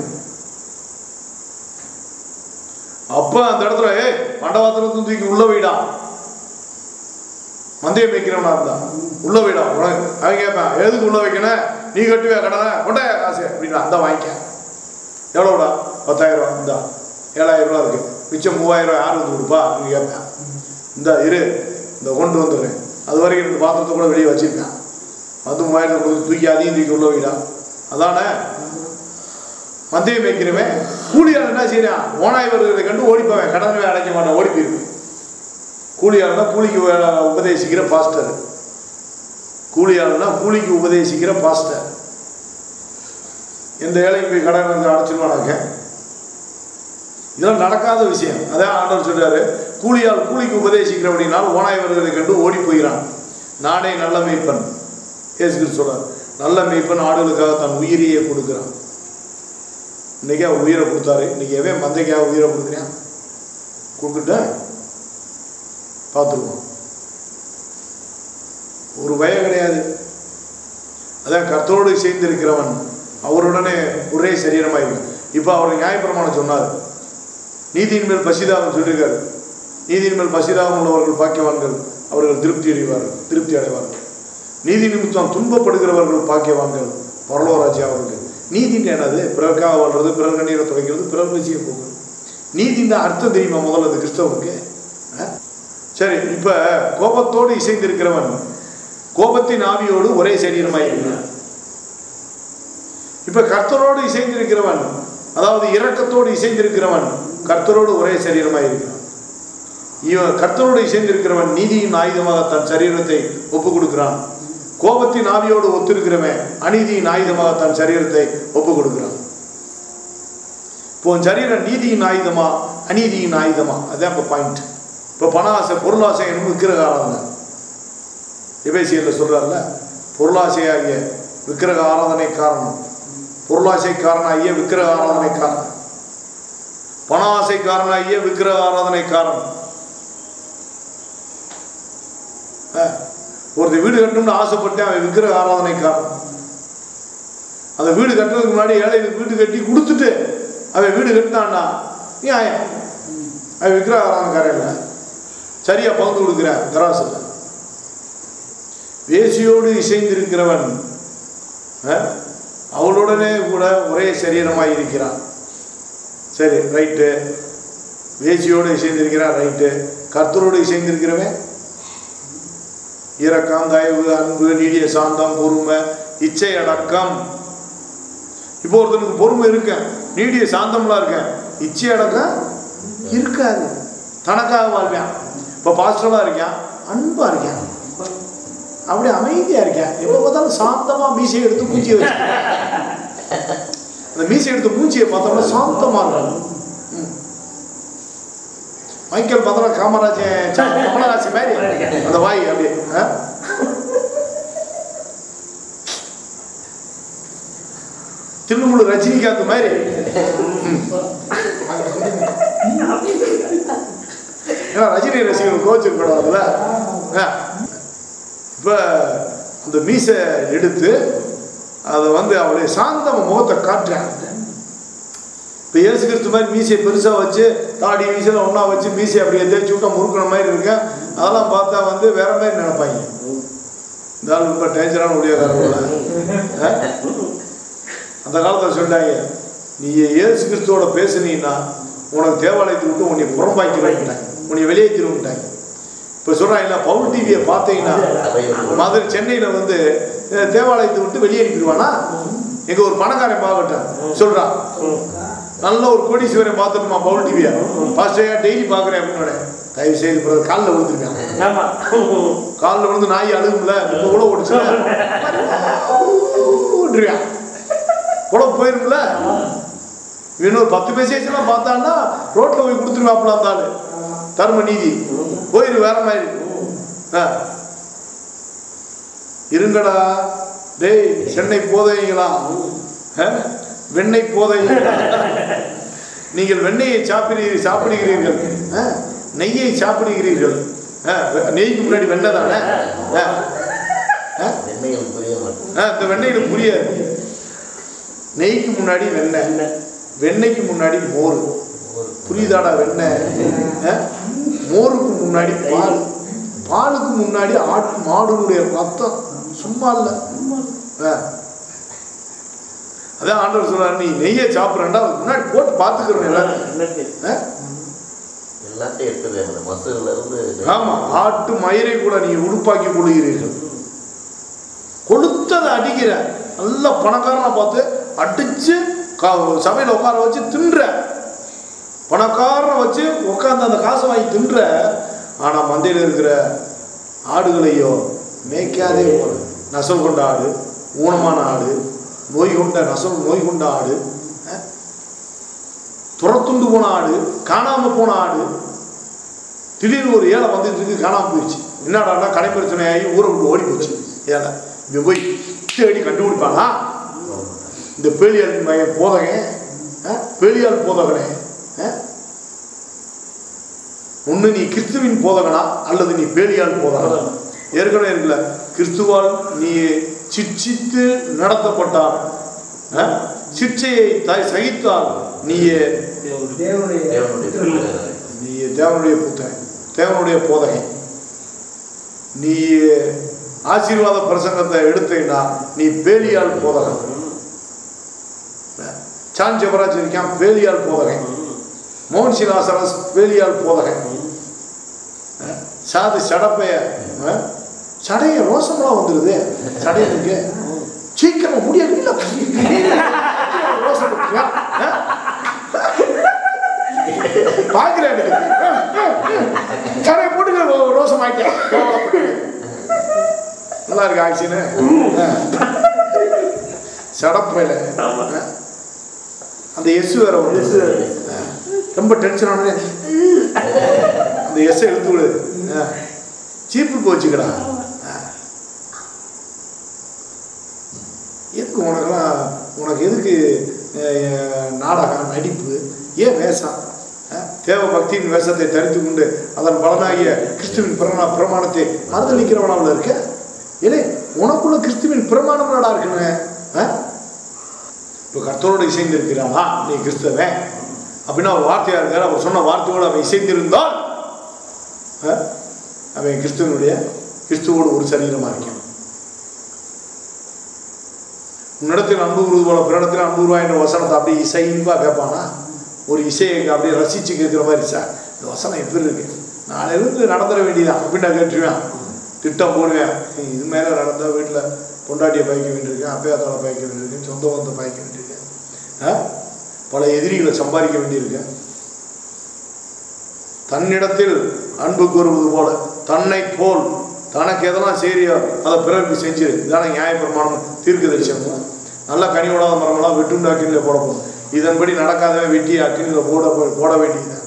அப்போ அந்த இடத்துல ஏய் பண்டவாத்திரத்தும் தூக்கி உள்ள வைடா மந்தியம் வைக்கிறவனா இருந்தா உள்ள வைடா உனக்கு அவன் கேட்பேன் எதுக்கு உள்ள வைக்கணும் நீ கட்டுவியா கடனை கொண்டாயா காசு அப்படின்னா அந்த வாங்கிக்க எவ்வளோடா பத்தாயிரம் ரூபா இந்தா ஏழாயிரம் ரூபா இருக்கு மிச்சம் மூவாயிரம் ரூபா யார் வந்து கொடுப்பா நீ கேட்பேன் இந்த இரு இந்த கொண்டு வந்துடுறேன் அது வரைக்கும் இந்த பாத்திரத்தை கூட வெளியே வச்சிருக்கேன் வந்து மூவாயிரத்தை கொடுத்து தூக்கி அதையும் தூக்கி உள்ள வைடா அதானே மந்தியம் வைக்கிறவன் கூலியால் என்ன செய்யறான் ஓனாய் வருகிறதை கண்டு ஓடிப்பவன் கடனவே அடைக்க மாட்டான் ஓடி போயிருவேன் கூலியாளனா கூலிக்கு வே- உபதேசிக்கிற பாஸ்டர் கூலியாளனா கூலிக்கு உபதேசிக்கிற பாஸ்டர் எந்த ஏழைக்கு போய் கடன் வந்து அடைச்சிருவானாக்க இதெல்லாம் நடக்காத விஷயம் அதான் ஆண்டவர் சொல்றாரு கூலியால் கூலிக்கு உபதேசிக்கிறபடினால் ஓனாய் வருவதை கண்டு ஓடி போகிறான் நானே நல்ல மேய்ப்பன் இயேசுக்கு சொல்றார் நல்ல மேய்ப்பன் ஆடுகளுக்காக தன் உயிரையே கொடுக்குறான் இன்னைக்கு அவர் உயிரை கொடுத்தாரு இன்னைக்கு எவன் மந்தைக்காக உயிரை கொடுக்குறான் கொடுத்துட்டேன் பார்த்துருவோம் ஒரு பயம் கிடையாது அதான் கர்த்தரோடு சேர்ந்திருக்கிறவன் அவருடனே ஒரே சரீரமாயிருக்கும் இப்போ அவர் நியாயப்பிரமாணம் சொன்னார் நீதியின் மேல் பசிதாகம் சொல்லியிருக்காரு நீதியின் மேல் பசிதாகம் உள்ளவர்கள் பாக்கியவான்கள் அவர்கள் திருப்தி அடைவார்கள் திருப்தி அடைவார்கள் நீதி நிமித்தம் துன்பப்படுகிறவர்கள் பாக்கியவான்கள் பரலோராஜ்யா அவர்கள் நீதின்னு என்னது பிறருக்காக வாழ்றது பிறர் கண்ணீரை துடைக்கிறது பிறர் பசியை போக்குறது நீதின்ற அர்த்தம் தெரியுமா முதல்ல அது கிறிஸ்தவனுக்கு ஆ? சரி இப்ப கோபத்தோடு இசைந்திருக்கிறவன் கோபத்தின் ஆவியோடு ஒரே சரீரமாய் இருக்கிறான் இப்ப கர்த்தரோடு இசைந்திருக்கிறவன் அதாவது இரக்கத்தோடு இசைந்திருக்கிறவன் கர்த்தரோடு ஒரே சரீரமாய் இருக்கிறான் இவன் கர்த்தரோடு இசைந்திருக்கிறவன் நீதியின் ஆயுதமாக தன் சரீரத்தை ஒப்பு கொடுக்கிறான் கோபத்தின் ஆவியோடு ஒத்திருக்கிறவன் அநீதியின் ஆயுதமாக தன் சரீரத்தை ஒப்பு கொடுக்கிறான் இப்போ உன் சரீரம் நீதியின் ஆயுதமா அநீதியின் ஆயுதமா அதான் இப்போ பாயிண்ட் இப்போ பண ஆசை பொருளாசை என்னும் விக்கிரக ஆராதனை எபேசியரில் சொல்கிறார்ல பொருளாசையாகிய விக்கிரக ஆராதனை காரணம் பொருளாசைக்காரனாகிய விக்கிரக ஆராதனை காரணம் பண ஆசைக்காரனாகிய விக்கிரக ஆராதனை காரணம் ஒருத்தர் வீடு கட்டணும்னு ஆசைப்பட்டு அவன் விக்கிரக ஆராதனை காரணம் அந்த வீடு கட்டுறதுக்கு முன்னாடி ஏழைகளுக்கு வீடு கட்டி கொடுத்துட்டு அவன் வீடு கட்டினான்னா நியாயம் அது விக்கிரக ஆராதனைக்காரன் சரியா பங்கு கொடுக்குறேன் தராசில் வேசியோடு இசைந்திருக்கிறவன் அஹ், அவளுடனே கூட ஒரே சரீரமாய் இருக்கிறான் சரி ரைட்டு வேசியோடு இசைந்திருக்கிறான் ரைட்டு கர்த்தரோடு இசைந்திருக்கிறவன் இரக்கம் தயவு அன்பு நீடிய சாந்தம் பொறுமை இச்சை அடக்கம் இப்போ ஒருத்தனுக்கு பொறுமை இருக்கேன் நீடிய சாந்தம்லாம் இருக்கேன் இச்சை அடக்கம் இருக்காது தனக்காக வாழ்வேன் இப்போ பாஸ்டராக இருக்கேன் அன்பா இருக்கேன் அப்படி அமைதியா இருக்கேன் எப்போ பார்த்தாலும் சாந்தமா மீசையை எடுத்து மூச்சியை வச்சு அந்த மீசை எடுத்து மூச்சியை பார்த்தோம்னா சாந்தமா இருக்கும் ம். மைக்கேல் பார்த்தோம்னா காமராஜன் ச- கமலஹாசன் மாதிரி அந்த வாய் அப்படியே ஆ? தில்லுமுள்ளு ரஜினிகாந்த் மாதிரி ம். ஏன்னா ரஜினி ரசிகர்கள் கோச்சிருக்கூடாதுல்ல இப்போ அந்த மீசை எடுத்து அதை வந்து அவளுடைய சாந்தம முகத்தை காட்டுறேன் இப்போ இயேசு கிறிஸ்து மாதிரி மீசையை பெருசாக வச்சு தாடி மீசையில் ஒன்றா வச்சு மீசையை அப்படியே தேய்ச்சி விட்டா முறுக்கின மாதிரி இருக்கேன் அதெல்லாம் பார்த்தா வந்து வேற மாதிரி நினைப்பாங்க இந்த ஆள் ரொம்ப டேஞ்சரான ஊழியக்காரங்கள அந்த காலத்தில் சொன்னாங்க நீ இயேசு கிறிஸ்துவோட பேசுனீன்னா உனக்கு தேவாலயத்தை விட்டு உன்னை புறம்பாக்கிடுவாங்க உன்னை வெளியேற்றிடுவாங்க இப்போ சொல்கிறாங்க பவுல் டிவியை பார்த்தீங்கன்னா மதுரை சென்னையில் வந்து அஹ், தேவாலயத்தை விட்டு வெளியே அனுப்பிடுவானா எங்க ஒரு பணக்காரன் பார்க்கட்டும் சொல்றான் நல்ல ஒரு கோடீஸ்வரன் பார்த்துட்டுமா பவுல் டிவியா பாஸ்டரையா டெய்லி பார்க்குறேன் அப்படின்னு தயவு செய்து பிரதர் காலில் விழுந்துருக்கான் ஆமா காலில் விழுந்து நாய் அழுகும்ல இப்போ கூட ஓடிச்சு விட்டுருவான் கூட போயிரும்ல இன்னொரு பத்து மெசேஜ்லாம் பார்த்தான்னா ரோட்ல போய் கொடுத்துருவாப்புல அந்த ஆளு தர்ம நீதி போயிரு வேற மாதிரி ஆ. இருங்கடா டேய் சென்னை போதைங்களா ஆ? வெண்ணெய் போதைங்களா நீங்கள் வெண்ணெயை சாப்பிடுகிறீர்கள் சாப்பிடுகிறீர்கள் ஆ? நெய்யை சாப்பிடுகிறீர்கள் ஆ, வெ- நெய்க்கு முன்னாடி வெண்ணெய் தானே ஆ. ஆ? வெண்ணையில் புரிய மாட்டேன் ஆ, இந்த வெண்ணெயில் புரியாது நெய்க்கு முன்னாடி வெண்ணெய் வெண்ணெய்க்கு முன்னாடி மோர் புரியுதாடா வெண்ணெய் ஆ? மோருக்கு முன்னாடி பால் பாலுக்கு முன்னாடி ஆட்டு மாடுனுடைய ரத்தம் சும்மா இல்லை ஆ. அதான் ஆண்டவர் சொல்றாரு நீ நெய்யை சாப்பிட்றேன்டா அதுக்கு முன்னாடி போட்டு பார்த்துக்கிறோம் எல்லாத்தையும் ஆ? எல்லாத்தையும் எடுத்துருவேன் அந்த மசுல இருந்து ஆமா ஆட்டு மயிரை கூட நீங்க உடுப்பாக்கி கொள்கிறீர்கள் கொளுத்ததை அடிக்கிற நல்ல பணக்காரனை பார்த்து அடிச்சு கா- சபையில உட்கார வச்சு தின்ற பணக்காரனை வச்சு உட்காந்து அந்த காசை வாங்கி தின்ற ஆனா மந்தையில் இருக்கிற ஆடுகளையோ மேய்க்காதே போல நசல் கொண்ட ஆடு ஊனமான ஆடு நோய் கொண்ட நசல் நோய் கொண்ட ஆடு அஹ், துரத்துண்டு போன ஆடு காணாம போன ஆடு திடீர்னு ஒரு ஏழை வந்துட்டு இருக்கு காணாம போயிடுச்சு என்னடான்னா கடை பிரச்சனையாகி ஊரை விட்டு ஓடி போச்சு ஏழை இவன் போய் தேடி கண்டுபிடிப்பானா இந்த பேலியால் மகன் போதகன் ஆ? பேலியால் போதகனே ஒன்று நீ கிறிஸ்துவின் போதகனா அல்லது நீ பேலியால் போதகனா ஏற்கனவே இருக்குல்ல கிறிஸ்துவால் நீ சிட்சித்து நடத்தப்பட்டால் ஆ? சிட்சையை த- சகித்தால் நீயே தேவனுடைய தேவனுடைய பிள்ளைகள். நீ தேவனுடைய புத்தகன் தேவனுடைய போதகன் நீ ஆசீர்வாத பிரசங்கத்தை எடுத்தீங்கன்னா நீ பேலியால் போதகன் சான் ஜெபராஜ் இருக்கான் பேலியால் போதகன் மோகன் சிலாசரஸ் பேலியால் போதகன் அஹ், சாது சடப்பைய அஹ், சடைய ரோசம்லாம் வந்துடுது சடையனுக்கு சீக்கிரமா முடியாது இல்ல ரோசம் இருக்குங்க. அஹ்? பார்க்கிறேன் சடைய போட்டு ரோசம் ஆக்கிட்டேன் நல்லா இருக்கு ஆக்சின்னு சடப்பையில அஹ், அந்த எஸ் வேற ஒன்று ரொம்ப டென்ஷன் ஆனே அந்த எஸ் எடுத்து விடு அஹ், சீப்பு போச்சுக்கடா அஹ். எதுக்கு உனக்கெல்லாம் உனக்கு எதுக்கு அஹ், நாடகம் நடிப்பு ஏன் வேஷம் அஹ், தேவ பக்தியின் வேஷத்தை தரித்து கொண்டு அதன் பலனாகிய கிறிஸ்துவின் பிரமா பிரமாணத்தை மறுதளிக்கிறவனாவில் இருக்க ஏனே உனக்குள்ள கிறிஸ்துவின் பிரமாணம் நாடா இருக்குன்னு அஹ்? இப்போ கர்த்தரோடு இசைந்து இருக்கிறானா நீ கிறிஸ்தவன் அப்படின்னா அவர் வார்த்தையாக இருக்கார் அவர் சொன்ன வார்த்தையோடு அவன் இசைந்திருந்தால் அஹ், அவன் கிறிஸ்துவனுடைய கிறிஸ்துவோடு ஒரு சரீரமாக இருக்கான் உன்னிடத்தில் அன்பு கூறுவது போல பிறடத்தில் அன்பு கூறுவா என்ற வசனத்தை அப்படியே இசைவாக கேட்பானா ஒரு இசையை அப்படியே ரசித்து கேட்குற மாதிரி சார் இந்த வசனம் எப்படி இருக்கு நாளையிலிருந்து நடந்துட வேண்டியதான் அப்படின்னு நான் கேட்டுருவேன் திட்டம் போடுவேன் இது மேலே நடந்தால் வீட்டில் பொண்டாட்டியை பாய்க்க வேண்டியிருக்கேன் அப்பையாத்தாவை பாய்க்க வேண்டியிருக்கேன் சொந்த பந்தத்தை பாய்க்க வேண்டியிருக்கேன் ஆ? பல எதிரிகளை சம்பாதிக்க வேண்டியிருக்கேன் தன்னிடத்தில் அன்பு கூறுவது போல தன்னை போல் தனக்கு எதெல்லாம் சரியோ அதை பிறருக்கு செஞ்சு இதான நியாயப்பிரமாணம் தீர்க்க தரிசனம் நல்லா கனி விடாத மரமெல்லாம் வெட்டுண்டு அக்கினியில் போட போகும் இதன்படி நடக்காதவன் வெட்டி அக்கினியில் போட போட வேண்டியது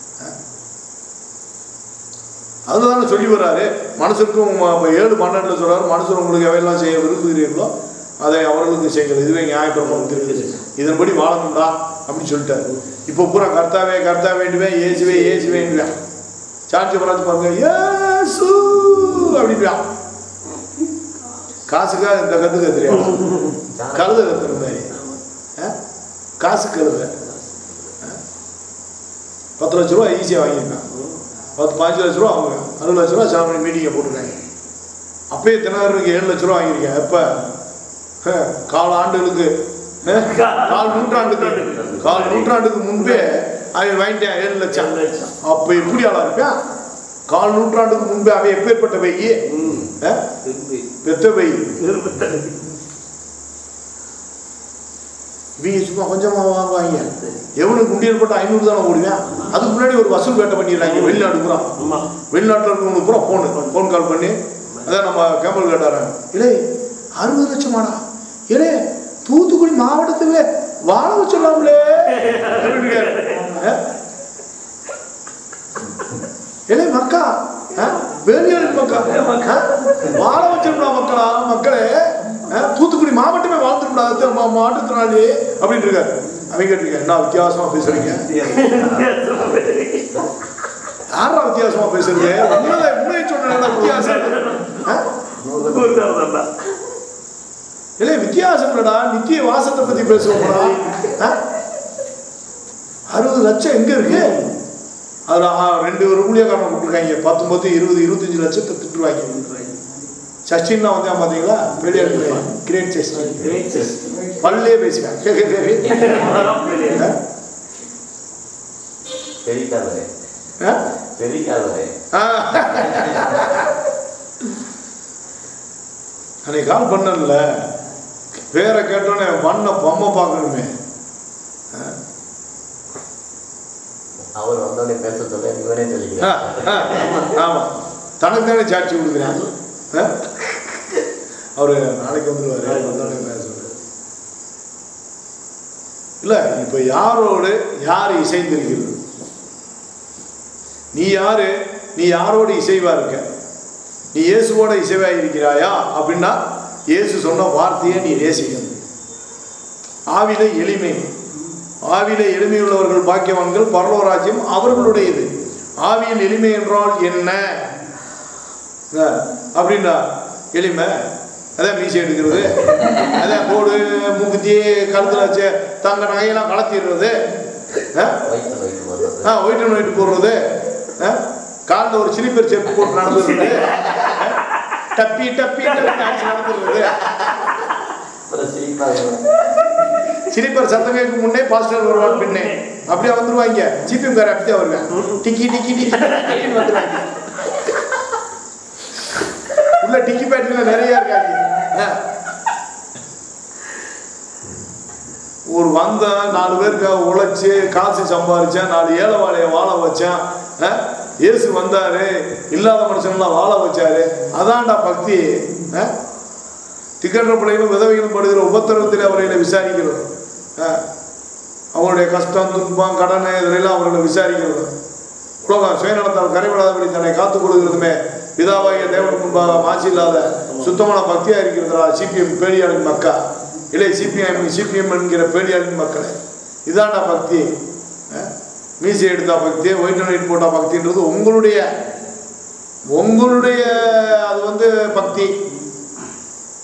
அதுதானே சொல்லி வர்றாரு மனுஷருக்கும் இப்போ ஏழு பன்னெண்டுல சொல்றாரு மனுஷர் உங்களுக்கு எவையெல்லாம் செய்ய விரும்புகிறீர்களோ அதை அவர்களுக்கு செய்யுங்கள் இதுவே நியாயப்பிரமாணம் இருக்குது இதன்படி வாழணும்டா அப்படின்னு சொல்லிட்டாரு இப்போ பூரா கர்த்தாவே கர்த்தா வேண்டுவேன் ஏசுவே ஏசு வேண்டுவேன் சார்ஜ் பராஜ் பாருங்க ஏசு அப்படின்றான் காசுக்காக இந்த கத்து கத்துறியா கழுத கத்துற மாதிரி ஆ? காசு கழுத ஆ? பத்து லட்ச ரூபா ஈஸியாக வாங்கியிருக்கான் பத்து பாஞ்சு லட்ச ரூபா வாங்குவேன் அறுபது லட்ச ரூபா சாமி மீட்டிங்கை போட்டிருக்காங்க அப்பயே தினகரனுக்கு ஏழு லட்ச ரூபா வாங்கியிருக்கேன் எப்போ கால் ஆண்டுகளுக்கு அஹ், கால் நூற்றாண்டுக்கு கால் நூற்றாண்டுக்கு முன்பே அவன் வாங்கிட்டேன் ஏழு லட்சம் அப்ப எப்படி ஆளா இருப்பான் கால் நூற்றாண்டுக்கு முன்பே அவன் எப்பேற்பட்ட வெய்யி அஹ், பெத்த வெய் இவங்க சும்மா கொஞ்சமா வாங்குவாங்க எவனுக்கு குண்டியல் போட்டு ஐநூறு தானே ஓடுவேன் அதுக்கு முன்னாடி ஒரு வசூல் வேட்டை பண்ணிடுறாங்க வெளிநாடு பூரா வெளிநாட்டில் இருக்கவங்களுக்கு பூரா ஃபோனு ஃபோன் கால் பண்ணி அதான் நம்ம கேம்பல் கேட்டாரன் இல்லை அறுபது லட்சமாடா ஏலே தூத்துக்குடி மாவட்டத்துல வாழ வச்சிடலாம்லே அப்படின்னு கேட்டாரு. அஹ்? ஏலே மக்கா அஹ்? வேலியாளின் மக்கா அஹ்? வாழ வச்சிருந்தா மக்களா மக்களே அஹ்? தூத்துக்குடி மாவட்டமே வாழ்ந்துருக்கூடாது மா மாற்றுத்திறனாளி அப்படின்னு இருக்காரு அவங்க கேட்டிருக்கேன் என்ன வித்தியாசமா பேசுறீங்க யாரா வித்தியாசமா பேசுறது உண்மையில உண்மையை சொன்னா வித்தியாசம் அஹ்? இல்லை வித்தியாசம் இல்லடா நித்திய வாசத்தை பத்தி பேசுவோம்டா அஹ்? அறுபது லட்சம் எங்க இருக்கு அதுல ஆ, ரெண்டு ஒரு ஊழியக்காரனை கூப்பிட்டுருக்காங்க பத்தொன்பது இருபது இருபத்தஞ்சு லட்சத்தை திட்டுருவாங்க சச்சின்லாம் வந்தா பாத்தீங்களா வெளியே கிரேட் சச்சின் பல்லே பேசுவேன் கே, கே, கே, கே. அஹ்? தெரிவிக்காதவரே அஹ்? தெரிவிக்காதவரே ஆஹ். அன்னைக்கு கால் பண்ணல பேரை கேட்டோன்னே வண்ண பொம்மை பார்க்கணுமே அஹ். அவர் வந்தோடனே பேச சொல்ல இவனே ஆ, சொல்லிக்கிறார் ஆ, ஆமா தனக்கு தானே சாட்சி கொடுக்குறேன் ஆ? அவரு நாளைக்கு வந்துருவாரு வந்தோடனே பேச சொல்றாரு. இல்ல இப்ப யாரோடு யார் இசைந்திருக்கிறது நீ யாரு நீ யாரோடு இசைவா இருக்க நீ இயேசுவோட இசைவா இருக்கிறாயா அப்படின்னா இயேசு சொன்ன வார்த்தையை நீ நேசிக்கணும் ஆவில எளிமை ஆவியில எளிமையுள்ளவர்கள் பாக்கியவான்கள் பரலோராஜ்யம் அவர்களுடையது ஆவியில் எளிமை என்றால் என்ன அஹ், அப்படின்னா எளிமை அதான் மீசை எடுக்கிறது அதான் போடு மூக்குத்தி கழுத்துல வச்சு தங்க நகையெல்லாம் கலத்திடுறது அஹ், வயிற்று வயிற்று போடுறது ஆ ஒயிட் அண்ட் ஒயிட் போடுறது காலில் ஒரு சிலிப்பர் செப்பு போட்டு நடந்துருது அஹ், டப்பி டப்பி டப்பி அடிச்சு நடந்துருது அப்புறம் சிரிப்பாக சிரிப்பர் சத்தம் கேட்கும் முன்னே பாஸ்டர் வருவார் பின்னே அப்படியே வந்துருவாங்க ஜிபிஎம் கார அப்படியே வருவேன் டிக்கி டிக்கி டிக்கி டிக்கின்னு வந்துருவாங்க உள்ள டிக்கி பேட்டரியில நிறைய இருக்காங்க ஆ. ஒரு வந்த நாலு பேருக்காக உழைச்சி காசு சம்பாரிச்சேன் நாலு ஏழை வாழைய வாழ வச்சேன் ஆ? இயேசு வந்தாரு இல்லாத மனுஷன்லாம் வாழ வச்சாரு அதான்டா பக்தி ஆ? திக்கற்ற பிள்ளைகளும் விதவைகளும் படுகிற உபத்திரவத்தில் அவர்களை விசாரிக்கிறோம் ஆ. அவங்களுடைய கஷ்டம் துன்பம் கடன் இதிலெல்லாம் அவர்களை விசாரிக்கிறது உலகம் சுயநலத்தால் கரைவிடாதபடி தன்னை காத்துக் கொள்கிறதுமே பிதாவாகிய தேவனுக்கு முன்பாக மாசி இல்லாத சுத்தமான பக்தியா இருக்கிறதா சிபிஎம் பேடியாளின் மக்கா இல்லை சிபிஎம் சிபிஎம் என்கிற பேடியாளின் மக்களே இதாண்டா பக்தி ஆ? மீசை எடுத்தா பக்தி ஒயிட் அண்ட் ஒயிட் போட்டா பக்தின்றது உங்களுடைய உங்களுடைய அது வந்து பக்தி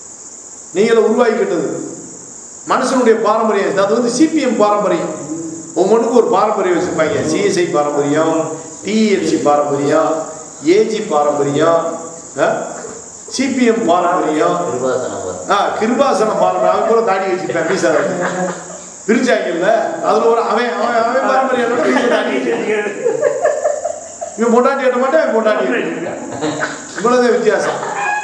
நீங்கள உருவாக்கிட்டது மனுஷனுடைய பாரம்பரியம் அது வந்து சிபிஎம் பாரம்பரியம் ஒவ்வொன்றுக்கும் ஒரு பாரம்பரியம் வச்சுருப்பாங்க சிஎஸ்ஐ பாரம்பரியம் டிஎல்சி பாரம்பரியம் ஏஜி பாரம்பரியம் சிபிஎம் பாரம்பரியம் கிருபாசனவர் ஆ கிருபாசன பாரம்பரியம் அவன் கூட தாடி வச்சுருப்பேன் மீசா பிரிஞ்சாங்கல்ல அதில் ஒரு அவன் அவன் அவன் பாரம்பரியம் என்னன்னா மீசை தாடி வச்சிருப்பான். இவன் பொண்டாட்டி கட்ட மாட்டேன் அவன் பொண்டாட்டி கட்டுவான். இவ்வளவுதான் வித்தியாசம்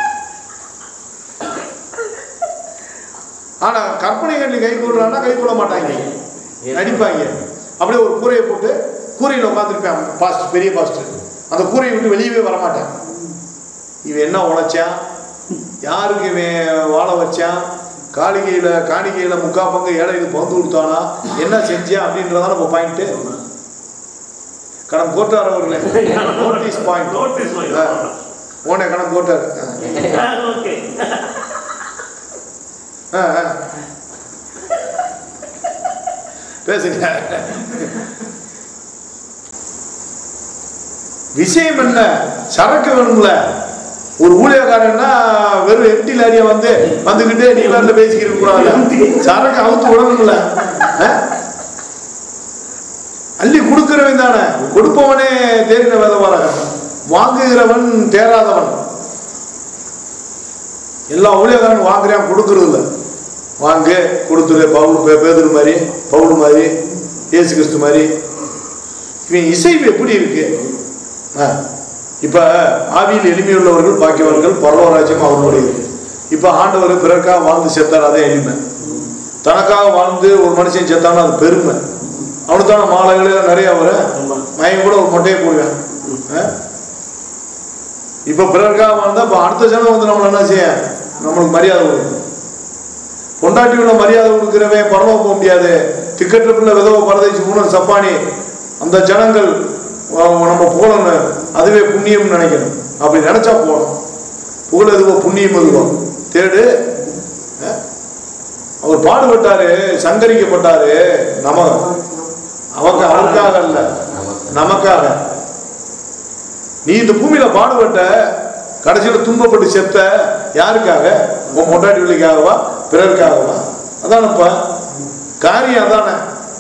ஆனா கற்பனை கண்ணி கை கூடுறான்னா கை கூட மாட்டாங்க நடிப்பாங்க அப்படியே ஒரு கூரையை போட்டு கூரையில் உட்காந்துருப்பேன் பாஸ்ட் பெரிய பாஸ்ட் அந்த கூரையை விட்டு வெளியவே வர மாட்டேன் இவன் என்ன உழைச்சான் யாருக்கு இவன் வாழ வச்சான் காளிகையில் காணிக்கையில் முக்கா பங்கு ஏழைக்கு பந்து கொடுத்தானா என்ன செஞ்சான் அப்படின்றதான நம்ம பாயிண்ட்டு கணம் கோட்டார் அவர்களே நோட்டீஸ் பாயிண்ட் Notice point. ஓனே கணம் கோட்டார் ஓகே ஆ, ஆ. பேசுங்க விஷயம் என்ன சரக்கு வேணும்ல ஒரு ஊழியக்காரன்னா வெறும் எம்டி லாரியா வந்து வந்துகிட்டு நீ வந்து பேசிக்கிட்டு கூடாது சரக்கு அவுத்து விடணும்ல ஆ? அள்ளி கொடுக்கிறவன் தானே கொடுப்பவனே தேறின வேதவாரகன் வாங்குகிறவன் தேராதவன் எல்லா ஊழியக்காரன் வாங்குறான் கொடுக்கறது இல்ல வாங்கு கொடுத்துரு பவுல் பே- பேதுரு மாதிரி பவுல் மாதிரி இயேசு கிறிஸ்து மாதிரி இவன் இசைவு எப்படி இருக்கு ஆ, இப்ப ஆவியில் எளிமையுள்ளவர்கள் பாக்கியவர்கள் பரவராஜ்யம் அவர்களுடைய இருக்கு இப்ப ஆண்டவர் பிறக்காக வாழ்ந்து செத்தார் அதே எளிமை தனக்காக வாழ்ந்து ஒரு மனுஷன் செத்தானா அது பெருமை அவனுக்கான மாலைகள் நிறைய வரும் மயம் கூட ஒரு மொட்டையை போடுவேன் ஆ? இப்ப பிறருக்காக வாழ்ந்தா இப்ப அடுத்த ஜனம் வந்து நம்மள என்ன செய்ய நம்மளுக்கு மரியாதை கொடுக்கும் பொண்டாட்டி உள்ள மரியாதை கொடுக்கிறவன் பரலோகம் போக முடியாது திக்கற்ற பிள்ளை விதவ பரதேசி ஊனர் சப்பானி அந்த ஜனங்கள் அஹ், நம்ம போகணும் அதுவே புண்ணியம்னு நினைக்கணும் அப்படி நினைச்சா போகணும் புகழ் எதுவோ புண்ணியம் எதுவோ தேடு அஹ், அவர் பாடுபட்டாரு சங்கரிக்கப்பட்டாரு நம அவங்க அவருக்காக அல்ல நமக்கு நமக்காக நீ இந்த பூமியில பாடுபட்ட கடைசியில துன்பப்பட்டு செத்த யாருக்காக உன் பொண்டாட்டி பிள்ளைக்காகவா பிறருக்காகவா அதானப்பா காரியம் அதானே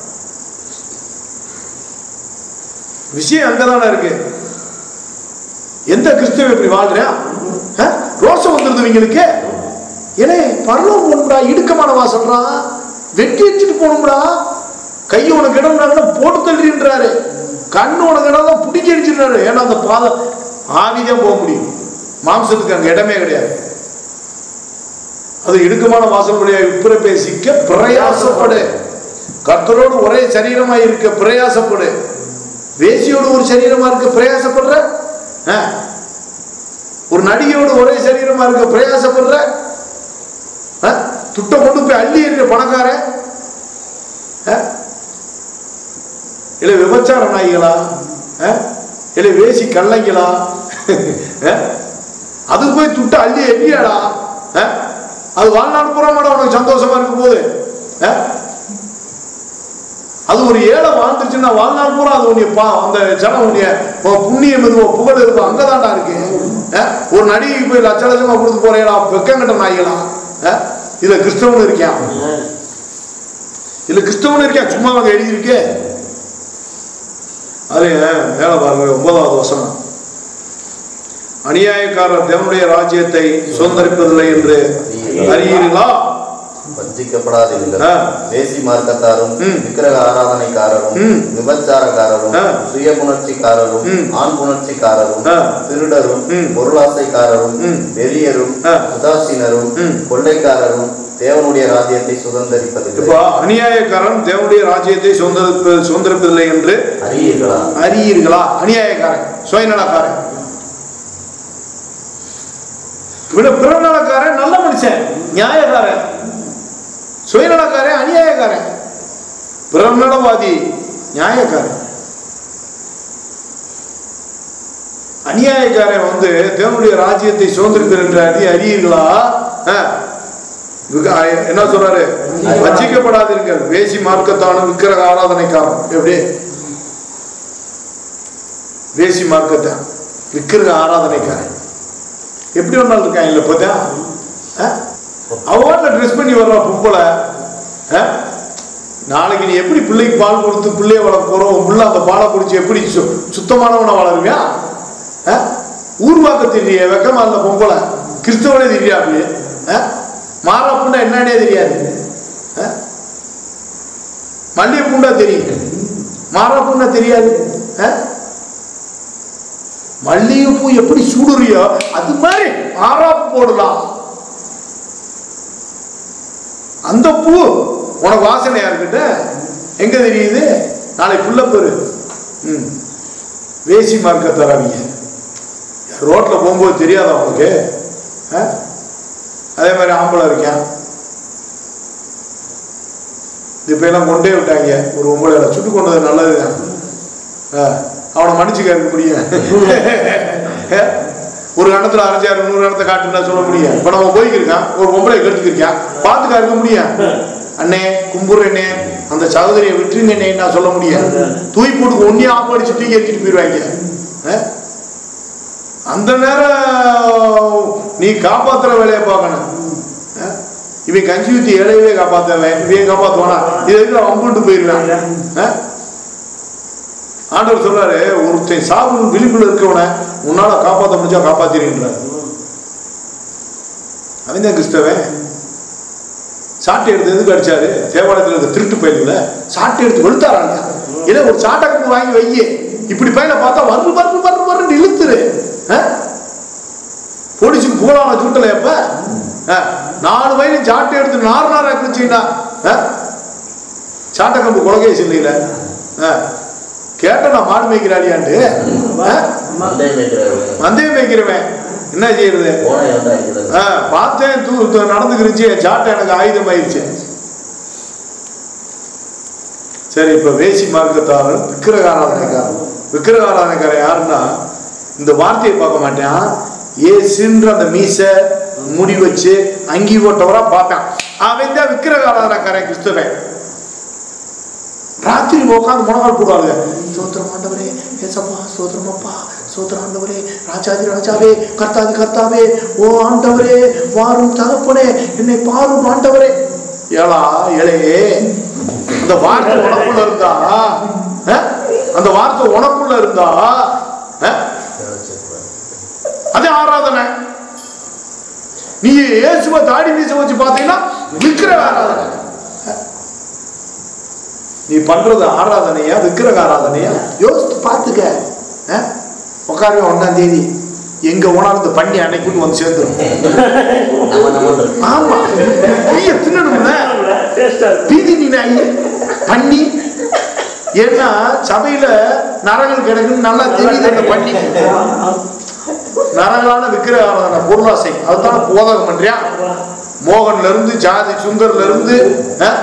விஷயம் அங்கதானே இருக்கு எந்த கிறிஸ்துவ இப்படி வாழ்றான் ஆ? ரோஷம் வந்துருது இவங்களுக்கு ஏனே பரலோகம் போகணும்டா இடுக்கமான வாசல்றான் வெட்டி அடிச்சுட்டு போகணும்டா கை உனக்கு இடம்னா போட்டு தள்ளின்றாரு கண்ணு உனக்கு இடம் பிடிச்சி அடிச்சிடுறாரு ஏன்னா அந்த பாதம் ஆவிதான் போக முடியும் மாம்சத்துக்கு அங்க இடமே கிடையாது அது இடுக்கமான வாசல் வழியாக உப்புற பேசிக்க பிரயாசப்படு கர்த்தரோடு ஒரே சரீரமா இருக்க பிரயாசப்படு வேசியோடு ஒரு சரீரமா இருக்க பிரயாசப்படுற ஆ? ஒரு நடிகையோடு ஒரே சரீரமா இருக்க பிரயாசப்படுற ஆ? துட்டை கொண்டு போய் அள்ளி இருக்க பணக்காரன் ஆ? இல்லை விபச்சார நாய்களா ஆ? இல்லை வேசி கல்லைங்களா ஆ? அதுக்கு போய் துட்டை அள்ளி எண்ணியாடா ஆ? அது வாழ்நாள் புறமாட உனக்கு சந்தோஷமா இருக்கும் போது ஆ? அது ஒரு ஏழை வாழ்ந்துச்சுன்னா வாழ்நாள் பூரா அது உன்னைய பா அந்த ஜனம் உன்னைய உன் புண்ணியம் எதுவோ புகழ் எதுவோ அங்கதான்டா இருக்கு ஆ? ஒரு நடிகைக்கு போய் லட்ச லட்சமா கொடுத்து போறீங்களா வெக்கங்கட்ட நாய்களா ஆ? இதுல கிறிஸ்தவன் இருக்கான் இதுல கிறிஸ்தவன் இருக்கான் சும்மா அங்க எழுதியிருக்கு அது மேல பாருங்க ஒன்பதாவது வசனம் அநியாயக்காரர் தேவனுடைய ராஜ்யத்தை சுதந்திரிப்பதில்லை என்று அறியீர்களா வஞ்சிக்கப்படாதீர்கள் ஆ. வேசி மார்க்கத்தாரும் ம். விக்கிரக ஆராதனைக்காரரும் ம். விபச்சாரக்காரரும் ஆ. சுய புணர்ச்சிக்காரரும் ம். ஆண் புணர்ச்சிக்காரரும் ஆ. திருடரும் ம். பொருளாசைக்காரரும் ம். வெறியரும் ஆ. உதாசீனரும் ம். கொள்ளைக்காரரும் தேவனுடைய ராஜ்யத்தை சுதந்திரிப்பதில்லை இப்போ அநியாயக்காரன் தேவனுடைய ராஜ்யத்தை சுதந்திரிப்ப சுதந்திரிப்பதில்லை என்று அறியீர்களா அறியீர்களா அநியாயக்காரன் சுயநலக்காரன் விட பிறநலக்காரன் நல்ல மனுஷன் நியாயக்காரன் சுயநலக்காரன் அநியாயக்காரன் பிறநலவாதி நியாயக்காரன் அநியாயக்காரன் வந்து தேவனுடைய ராஜ்யத்தை சுதந்திரிப்பது என்று அறி அறியீர்களா ஆ. விக- என்ன சொல்றாரு வச்சிக்கப்படாதீர்கள் வேசி மார்க்கத்தானும் விக்கிரக ஆராதனைக்காரன் எப்படி வேசி மார்க்கத்தான் விக்கிரக ஆராதனைக்காரன் எப்படி ஒன்றால் இருக்கான் இல்லை பார்த்தா அவன் ட்ரெஸ் பண்ணி வர்ற பொம்பளை ஆ? நாளைக்கு நீ எப்படி பிள்ளைக்கு பால் கொடுத்து பிள்ளைய வளர்க்க போறோம் உன் பிள்ளை அந்த பாலை குடிச்சு எப்படி சு சுத்தமானவனை வளருவியா ஆ? ஊர்வாக்க தெரிய வெக்கமா இல்ல பொம்பளை கிறிஸ்தவனே தெரியா அப்படியே மாறாப்புண்டா என்னன்னே தெரியாது ஆ? மல்லிகைப்பூண்டா தெரியும் மாறாப்பூண்டா தெரியாது ஆ? மல்லிகைப்பூ எப்படி சூடுறியோ அது மாதிரி மாறாப்பு போடலாம் அந்த பூ உனக்கு வாசனையா இருக்கட்ட எங்க தெரியுது நாளைக்கு புள்ள பெரு ம் வேசி மார்க்க தராவீங்க ரோட்ல போகும்போது தெரியாதா உனக்கு ஆ? அதே மாதிரி ஆம்பளை இருக்கான் இப்ப எல்லாம் கொண்டே விட்டாங்க ஒரு ஒன்பது சுட்டு கொண்டது நல்லதுதான் ஆ, அவனை மன்னிச்சுக்க இருக்க முடியும் ஒரு கணத்துல அரைஞ்சாரு இன்னொரு இடத்த காட்டுனா சொல்ல முடியும் இப்ப நம்ம போய்க்கிருக்கான் ஒரு பொம்பளை கெடுத்துக்கிருக்கான் பார்த்துக்கா இருக்க முடியும் அண்ணே கும்புறண்ணே அந்த சகோதரியை விட்டுருங்கண்ணே நான் சொல்ல முடியும் தூய் போட்டு ஒன்னே ஆப் அடிச்சு தூக்கி எரிச்சிட்டு போயிடுவாங்க ஆ? அந்த நேரம் நீ காப்பாத்துற வேலையை பார்க்கணும் ஆ? இவன் கஞ்சி ஊத்தி இலையவே காப்பாத்தவன் இவன் காப்பாத்துவானா இது எதுக்கு அவன் அம்பிட்டு போயிடுவான் ஆ? ஆண்டவர் சொல்றாரு ஒருத்தன் சாவு விளிம்பில் இருக்கவனை உன்னால காப்பாற்ற முடிஞ்சா காப்பாத்திருன்றார் அவன் தான் கிறிஸ்தவன் சாட்டை எடுத்து எதுக்கு அடிச்சாரு தேவாலயத்தில் இருக்க திருட்டு பயில சாட்டை எடுத்து வெளுத்தாராங்க இல்ல ஒரு சாட்டை கம்பு வாங்கி வையே இப்படி பையனை பார்த்தா வர்று வர்று வர்று வர்று இழுத்துரு ஆ? பொடிச்சு பூலான சூட்டல எப்ப ஆ, நாலு வயலு சாட்டை எடுத்து நாறு நாரா கிழிச்சின்னா சாட்டை கம்பு கொலகேசி இல்லையில கேட்ட நான் மாடு மேய்க்கிறாடியாண்டு ஆ? மந்தையை மேய்க்கிறாரு மந்தையம் மேய்க்கிறவன் என்ன செய்யறது ஓனை வந்து அடிக்கிறது ஆ, பார்த்தேன் தூ தூ- நடந்துக்கிருச்சு என் சாட்டை எனக்கு ஆயுதம் ஆயிடுச்சு சரி இப்ப வேசி மார்க்கத்தாரன் விக்கிரகாராதனைக்காரன் விக்கிரகாராதனைக்காரன் யாருன்னா இந்த வார்த்தையை பார்க்க மாட்டான் ஏசுன்ற அந்த மீசை முடி வச்சு அங்கி போட்டவரா பார்ப்பான் அவன் தான் விக்கிரகாராதனைக்காரன் கிறிஸ்துவன் ராத்திரி உட்காந்து முனகால் போடுவாங்க சோத்திரம் ஆண்டவரே ஏசப்பா சோத்திரம் அப்பா சோத்திரம் ஆண்டவரே ராஜாதி ராஜாவே கர்த்தாதி கர்த்தாவே ஓ ஆண்டவரே வாரும் தகப்பனே என்னை பாரும் ஆண்டவரே ஏலா ஏழையே அந்த வார்த்தை உனக்குள்ள இருந்தா அஹ்? அந்த வார்த்தை உனக்குள்ள இருந்தா அஹ்? அது ஆராதனை நீ இயேசுவை தாடி மீச வச்சு பார்த்தீங்கன்னா விக்கிர ஆராதனை நீ பண்றது ஆராதனையா விக்கிரக ஆராதனையா யோசித்து பார்த்துக்க அஹ்? உட்காருவேன் ஒன்னாம் தேதி எங்க ஓனாலும் இந்த பண்ணி அன்னைக்கு வந்து சேர்ந்துடும் நம்ம நம்ம ஆமா ஐய தின்னணும்ல பீதி நீ நாய் பண்ணி ஏன்னா சபையில நரங்கள் கிடக்குன்னு நல்லா தெரியுது அந்த பண்ணி நரகலான விக்கிரக ஆராதனை பொருளாசை அதுதான் போதகம் பண்றியா மோகன்ல இருந்து ஜாதி சுந்தர்ல இருந்து அஹ்?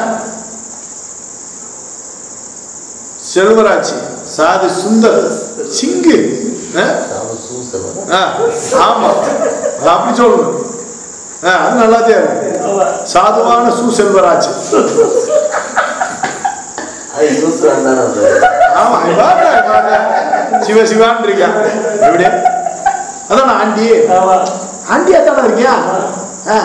செல்வராஜ் சாதி சுந்தர் சிங்கு அஹ்? சாவு சூசலம் ஆ, ஆமா அது அப்படி சொல்லணும் ஆ, அது நல்லாதே இருக்கு சாதுவான சு செல்வராஜ் அது சூசலம் தானே அது ஆமா இவாங்க, இவாங்க. சிவ சிவான்னு இருக்கியா எப்படி அதான் ஆண்டி ஆண்டியா தானே இருக்கியா ஆ.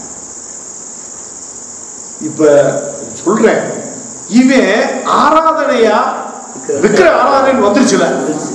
இப்ப சொல்றேன் இவன் ஆராதனையா விக்கிர ஆராதனை வந்துருச்சுல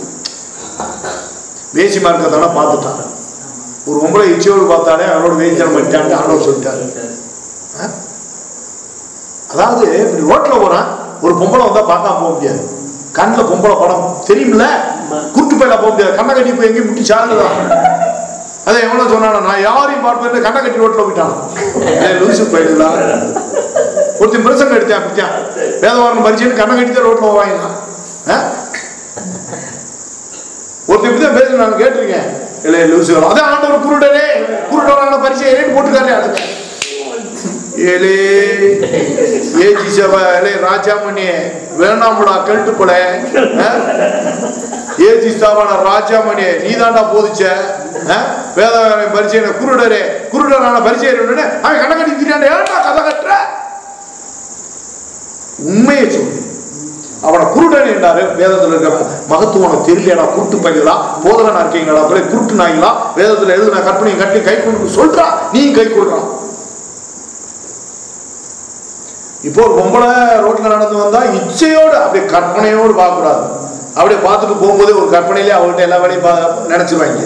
வேசி மார்க்கத்தான பார்த்துட்டான் ஒரு ஒன்பதை இச்சையோடு பார்த்தாலே அவனோட வேசித்தனம் பண்ணிட்டான்ட்டு ஆண்டவர் சொல்லிட்டாரு ஆ? அதாவது இப்படி ரோட்ல போறான் ஒரு பொம்பளை வந்தா பார்க்காம போக முடியாது கண்ணில் பொம்பளை படம் தெரியும்ல குருட்டு பையில போக முடியாது கண்ணை கட்டி போய் எங்கேயும் முட்டி சார்ந்துதான் அதை எவ்வளவு சொன்னானோ நான் யாரையும் பார்ப்பேன் கண்ணை கட்டி ரோட்ல போயிட்டான் ஏய், லூசு பயிலுங்களா ஒருத்தன் பிரசங்க எடுத்தேன் அப்படித்தான் வேதவாரன் பரிச்சைன்னு கண்ணை கட்டி தான் ரோட்ல போவாங்க ஒருத்தன் இப்படி தான் பேச நான் கேட்டிருக்கேன் இல்லை லூசுகள் அதான் ஆண்டவர் குருடரே குருடரான பரிச்சை போட்டுக்காரே அடுத்த ஏலே ஏ ஜிசவா ஏலே ராஜாமணி வேணாமுடா கெட்டு போல ஏ ஜிஸ்தாவான ராஜாமணி நீதாண்டா போதிச்ச வேதாவார பரிச்சைன குருடரே குருடரான பரிச்சை அவன் கண்ண கட்டி திரியாண்ட ஏன்டா கதை கட்டுற உண்மையை சொல்லு அவனை குருடன் என்றாரு வேதத்தில் இருக்க மகத்துவம் உனக்கு தெரியலடா குருட்டு பையலா போதகனா இருக்கீங்களா அப்படியே குருட்டு நாய்களா வேதத்தில் எழுதுன கற்பனையை கட்டி கை கொண்டு சொல்றா நீ கை கொள்றான் இப்போ ஒரு பொம்பளை ரோட்ல நடந்து வந்தா இச்சையோடு அப்படியே கற்பனையோடு பார்க்கக்கூடாது அப்படியே பார்த்துட்டு போகும்போதே ஒரு கற்பனையிலே அவர்கிட்ட எல்லா வேலையும் பா- நினைச்சிருவாங்க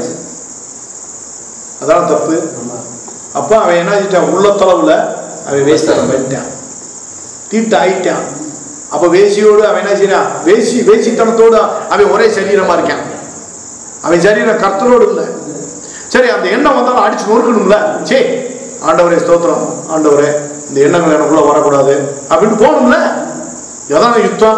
அதான் தப்பு அப்ப அவன் என்ன செஞ்சிட்டான் உள்ளத்தளவுல அவன் வேஸ்டாக பண்ணிட்டான் தீட்டு ஆயிட்டான் அப்ப வேசியோடு அவன் என்ன செய்யறான் வேசி வேசித்தனத்தோடு அவன் ஒரே சரீரமா இருக்கான் அவன் சரீரம் கர்த்தரோடு இல்லை சரி அந்த எண்ணம் வந்தாலும் அடிச்சு நொறுக்கணும்ல சே ஆண்டவரே ஸ்தோத்திரம் ஆண்டவரே இந்த எண்ணங்கள் எனக்குள்ள வரக்கூடாது அப்படின்னு போகணும்ல எதான யுத்தம்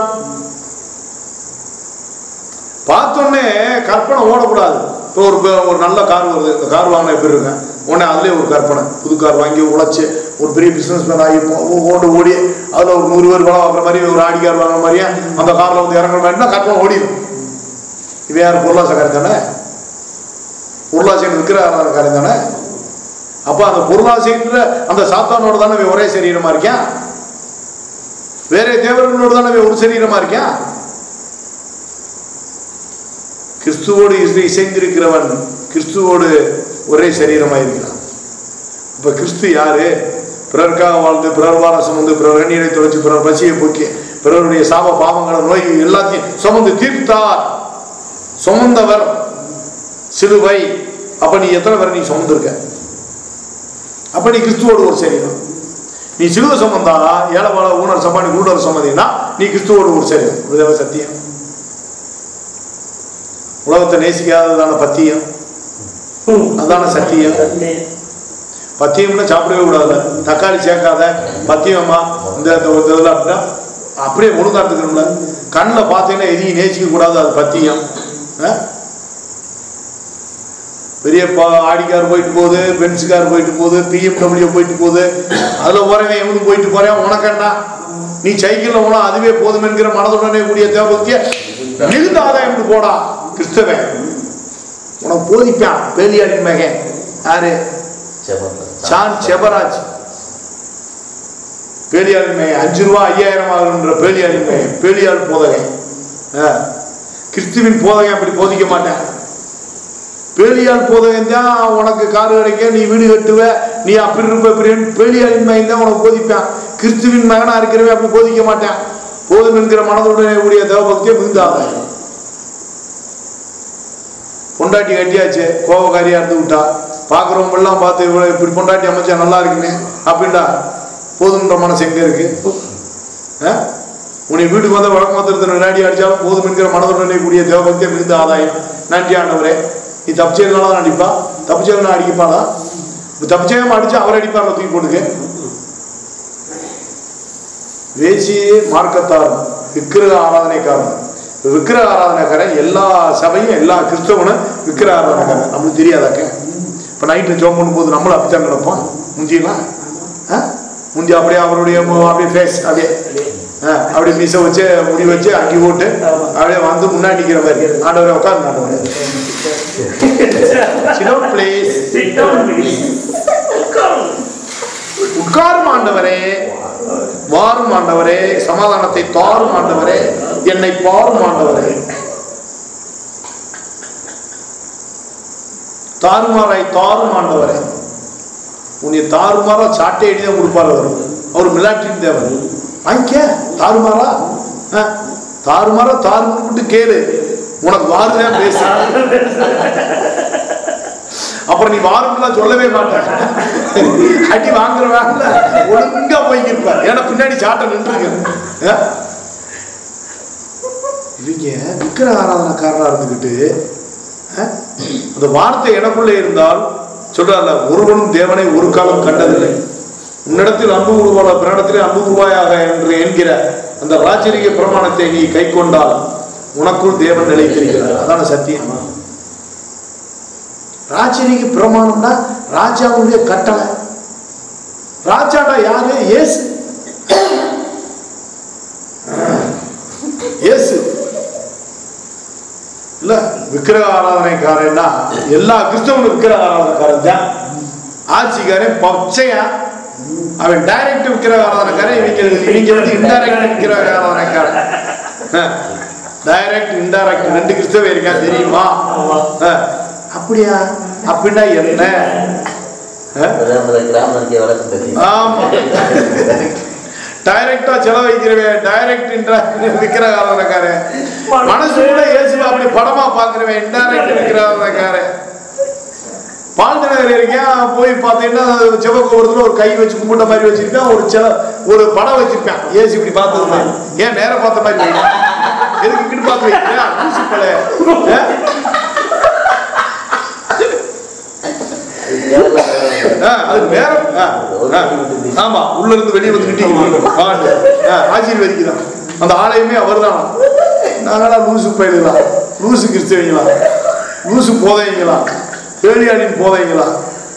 பார்த்தோன்னே கற்பனை ஓடக்கூடாது இப்போ ஒரு பே- ஒரு நல்ல கார் வருது இந்த கார் வாங்கின எப்படி இருக்கேன் உடனே அதுலேயே ஒரு கற்பனை புது கார் வாங்கி உழைச்சி ஒரு பெரிய பிஸ்னஸ் மேன் ஆகி போ- ஓ- ஓடி ஓடி அதில் ஒரு நூறு பேர் வேலை வாங்குற மாதிரி ஒரு ஆடி கார் வாங்குற மாதிரியே அந்த காரில் வந்து இறங்குற மாதிரினா கற்பனை ஓடிடும் இவன் யார் பொருளாசக்காரன் தானே பொருளாசைன்னு விற்கிற காரன் தானே அப்போ அந்த பொருளாசைன்ற அந்த சாத்தானோட தானே இவன் ஒரே சரீரமா இருக்கான் வேற தேவர்களோடு தானே இவன் ஒரு சரீரமா இருக்கான் கிறிஸ்துவோடு இசை- இசைந்திருக்கிறவன் கிறிஸ்துவோடு ஒரே சரீரமாக இருக்கிறான் இப்ப கிறிஸ்து யாரு பிறருக்காக வாழ்ந்து பிறர் வார சுமந்து பிறர் கண்ணீரை துளைச்சு பிறர் பசியை போக்கி பிறருடைய சாப பாவங்களை நோய் எல்லாத்தையும் சுமந்து தீர்த்தார் சுமந்தவர் சிலுவை அப்ப நீ எத்தனை பேர் நீ சுமந்திருக்க அப்ப நீ கிறிஸ்துவோடு ஒரு சரீரம் நீ சிலுவை சுமந்தா ஏழவாழ ஊனர் சம்பாணி ஊழல் சுமந்தீங்கன்னா நீ கிறிஸ்துவோடு ஒரு சரீரம் இதுதான் சத்தியம் உலகத்தை நேசிக்காததான பத்தியம் அதான சத்தியம் பத்தியம்னா சாப்பிடவே கூடாது தக்காளி சேர்க்காத பத்தியமா இந்த இந்த இந்த இதில் அப்படின்னா அப்படியே ஒழுங்கா இருந்துக்கணும்ல கண்ணில் பார்த்தீங்கன்னா எதையும் நேசிக்க கூடாது அது பத்தியம் ஆ? பெரிய பா ஆடி கார் போயிட்டு போகுது பென்ஸ் கார் போயிட்டு போகுது பிஎம்டபிள்யூ போயிட்டு போகுது அதில் போறவன் எவனும் போயிட்டு போறேன் உனக்கு என்ன நீ சைக்கிளில் போனா அதுவே போதும் என்கிற மனதுடனே கூடிய தேவபக்திய மிகுந்த ஆதாயம் போடா கிறிஸ்தவன் உனக்கு போதிப்பான் பேலியாடின் மகன் யாரு சான் செபராஜ் பேலியாளின் மகன் அஞ்சு ரூபா ஐயாயிரம் ஆகுன்ற பேலியாளின் மகன் பேலியாள் போதகன் ஆ. கிறிஸ்துவின் போதகன் அப்படி போதிக்க மாட்டேன் பேலியாள் போதகன் தான் உனக்கு காரு கிடைக்க நீ வீடு கட்டுவ நீ அப்படி இருப்ப இப்படின்னு பேலியாளின் மகன் தான் உனக்கு போதிப்பான் கிறிஸ்துவின் மகனா இருக்கிறவன் அப்படி போதிக்க மாட்டேன் போதும் என்கிற மனதுடனே கூடிய தேவபக்தியை மிகுந்த ஆதாயம் பொண்டாட்டி கட்டியாச்சு கோபக்காரியா இருந்து விட்டா பார்க்குறவங்க எல்லாம் பார்த்து இவ்வளவு இப்படி பொண்டாட்டி அமைச்சா நல்லா இருக்குமே அப்படின்டா போதுன்ற மனசு எங்க இருக்கு ஆ? உன்னை வீட்டுக்கு வந்த வழக்கு மாத்திரத்தின் வினாடி அடிச்சாலும் போதும் என்கிற மனதுடனே கூடிய தேவபக்தியை மிகுந்த ஆதாயம் நன்றி ஆண்டவரே நீ தப்பிச்சதுனால தான் அடிப்பா தப்பிச்சதுனா அடிக்கப்பாளா இப்போ தப்பிச்சேன் அடிச்சா அவர் அடிப்பார் தூக்கி போட்டுக்க வேசி மார்க்கத்தார் விக்கிரக ஆராதனைக்காரன் விக்கிரக ஆராதனைக்காரன் எல்லா சபையும் எல்லா கிறிஸ்தவனும் விக்கிரக ஆராதனைக்காரன் நம்மளுக்கு தெரியாதாக்க இப்போ நைட்டு ஜோம் பண்ணும்போது நம்மளும் அப்படித்தான் கிடப்போம் முந்தியெல்லாம் ஆ? முந்தி அப்படியே அவருடைய மு- அப்படியே ஃபேஸ் அப்படியே ஆ, அப்படியே மீசை வச்சு முடி வச்சு அங்கி போட்டு அப்படியே வந்து முன்னாடி நிற்கிற மாதிரி ஆண்டவரே உட்காந்து ஆண்டவரே பிளேஸ் உட்காரும் ஆண்டவரே வாரும் ஆண்டவரே சமாதானத்தை தாரும் ஆண்டவரே என்னை பாரும் ஆண்டவரே தாறுமாறாய் தாரும் ஆண்டவரே உன்னை தாறுமாறா சாட்டை அடி தான் கொடுப்பார் அவர் அவர் மிலாட்டின் தேவன் வாங்கிக்க தாறுமாறா ஆ, தாறுமாறா தாறுமாறு கேளு உனக்கு வாருதான் பேச அப்புறம் நீ வாரும்லாம் சொல்லவே மாட்டேன் அடி வாங்குற வேலை ஒழுங்கா போய்க்கிருப்ப ஏன்னா பின்னாடி சாட்டை நின்றுருக்கு ஆ? இவங்க விக்கிர ஆராதனைக்காரனா இருந்துக்கிட்டு ஆ? அந்த வார்த்தை எனக்குள்ளே இருந்தால் சொல்றாருல ஒருவனும் தேவனை ஒரு காலம் கண்டதில்லை உன்னிடத்தில் அன்பு உருவாள பிறனிடத்திலே அன்பு உருவாயாக என்று என்கிற அந்த ராஜரிக பிரமாணத்தை நீ கை கொண்டால் உனக்குள் தேவன் நிலைத்திருக்கிறார் அதான சத்தியம் ராஜரிக பிரமாணம்னா ராஜாவுடைய கட்டளை ராஜாடா யாரு இயேசு இயேசு இல்ல விக்கிரக ஆராதனைக்காரன்னா எல்லா கிறிஸ்தவனும் விக்கிரக ஆராதனைக்காரன் தான் ஆட்சிக்காரன் பச்சையா அவன் டைரக்ட் விக்கிரக ஆராதனைக்காரன் இவங்க இவங்க வந்து இன்டைரக்ட் விக்கிரக ஆராதனைக்காரன் டைரக்ட் இன்டைரக்ட் ரெண்டு கிறிஸ்தவ இருக்கா தெரியுமா அஹ், அப்படியா அப்படின்னா என்ன அஹ்? கிராம நடிக்க வழக்கம் தெரியும் ஆமா டைரக்டா செலவழிக்கிறவன் டைரக்ட் விக்கிரகாரக்காரன் மனசு கூட இயேசுவை அப்படி படமா பாக்குறவன் இன்டைரக்ட் விக்கிரகாரக்காரன் பால்நகர் இருக்கேன் போய் பார்த்தீங்கன்னா செவக்கோபுரத்தில் ஒரு கை வச்சு கும்பிட்ட மாதிரி வச்சிருப்பேன் ஒரு செல ஒரு படம் வச்சிருப்பேன் ஏசி இப்படி பார்த்தது மாதிரி ஏன் நேரம் பார்த்த மாதிரி வைக்கிறேன்? எதுக்கு இப்படி பார்த்து வைக்கிறேன் லூசு பலே. ஆ? ஆ, அது நேரம் ஆ, ஆ. ஆமா உள்ள இருந்து வெளியே வந்து நிட்டிக்கிட்டு ஆசீர்வதிக்கிறான் அந்த ஆலயமே அவர்தான் நாங்களா லூசு பயிலுங்களா லூசு கிறிஸ்தவங்களா லூசு போதைங்களா பேலியாளின் போதைங்களா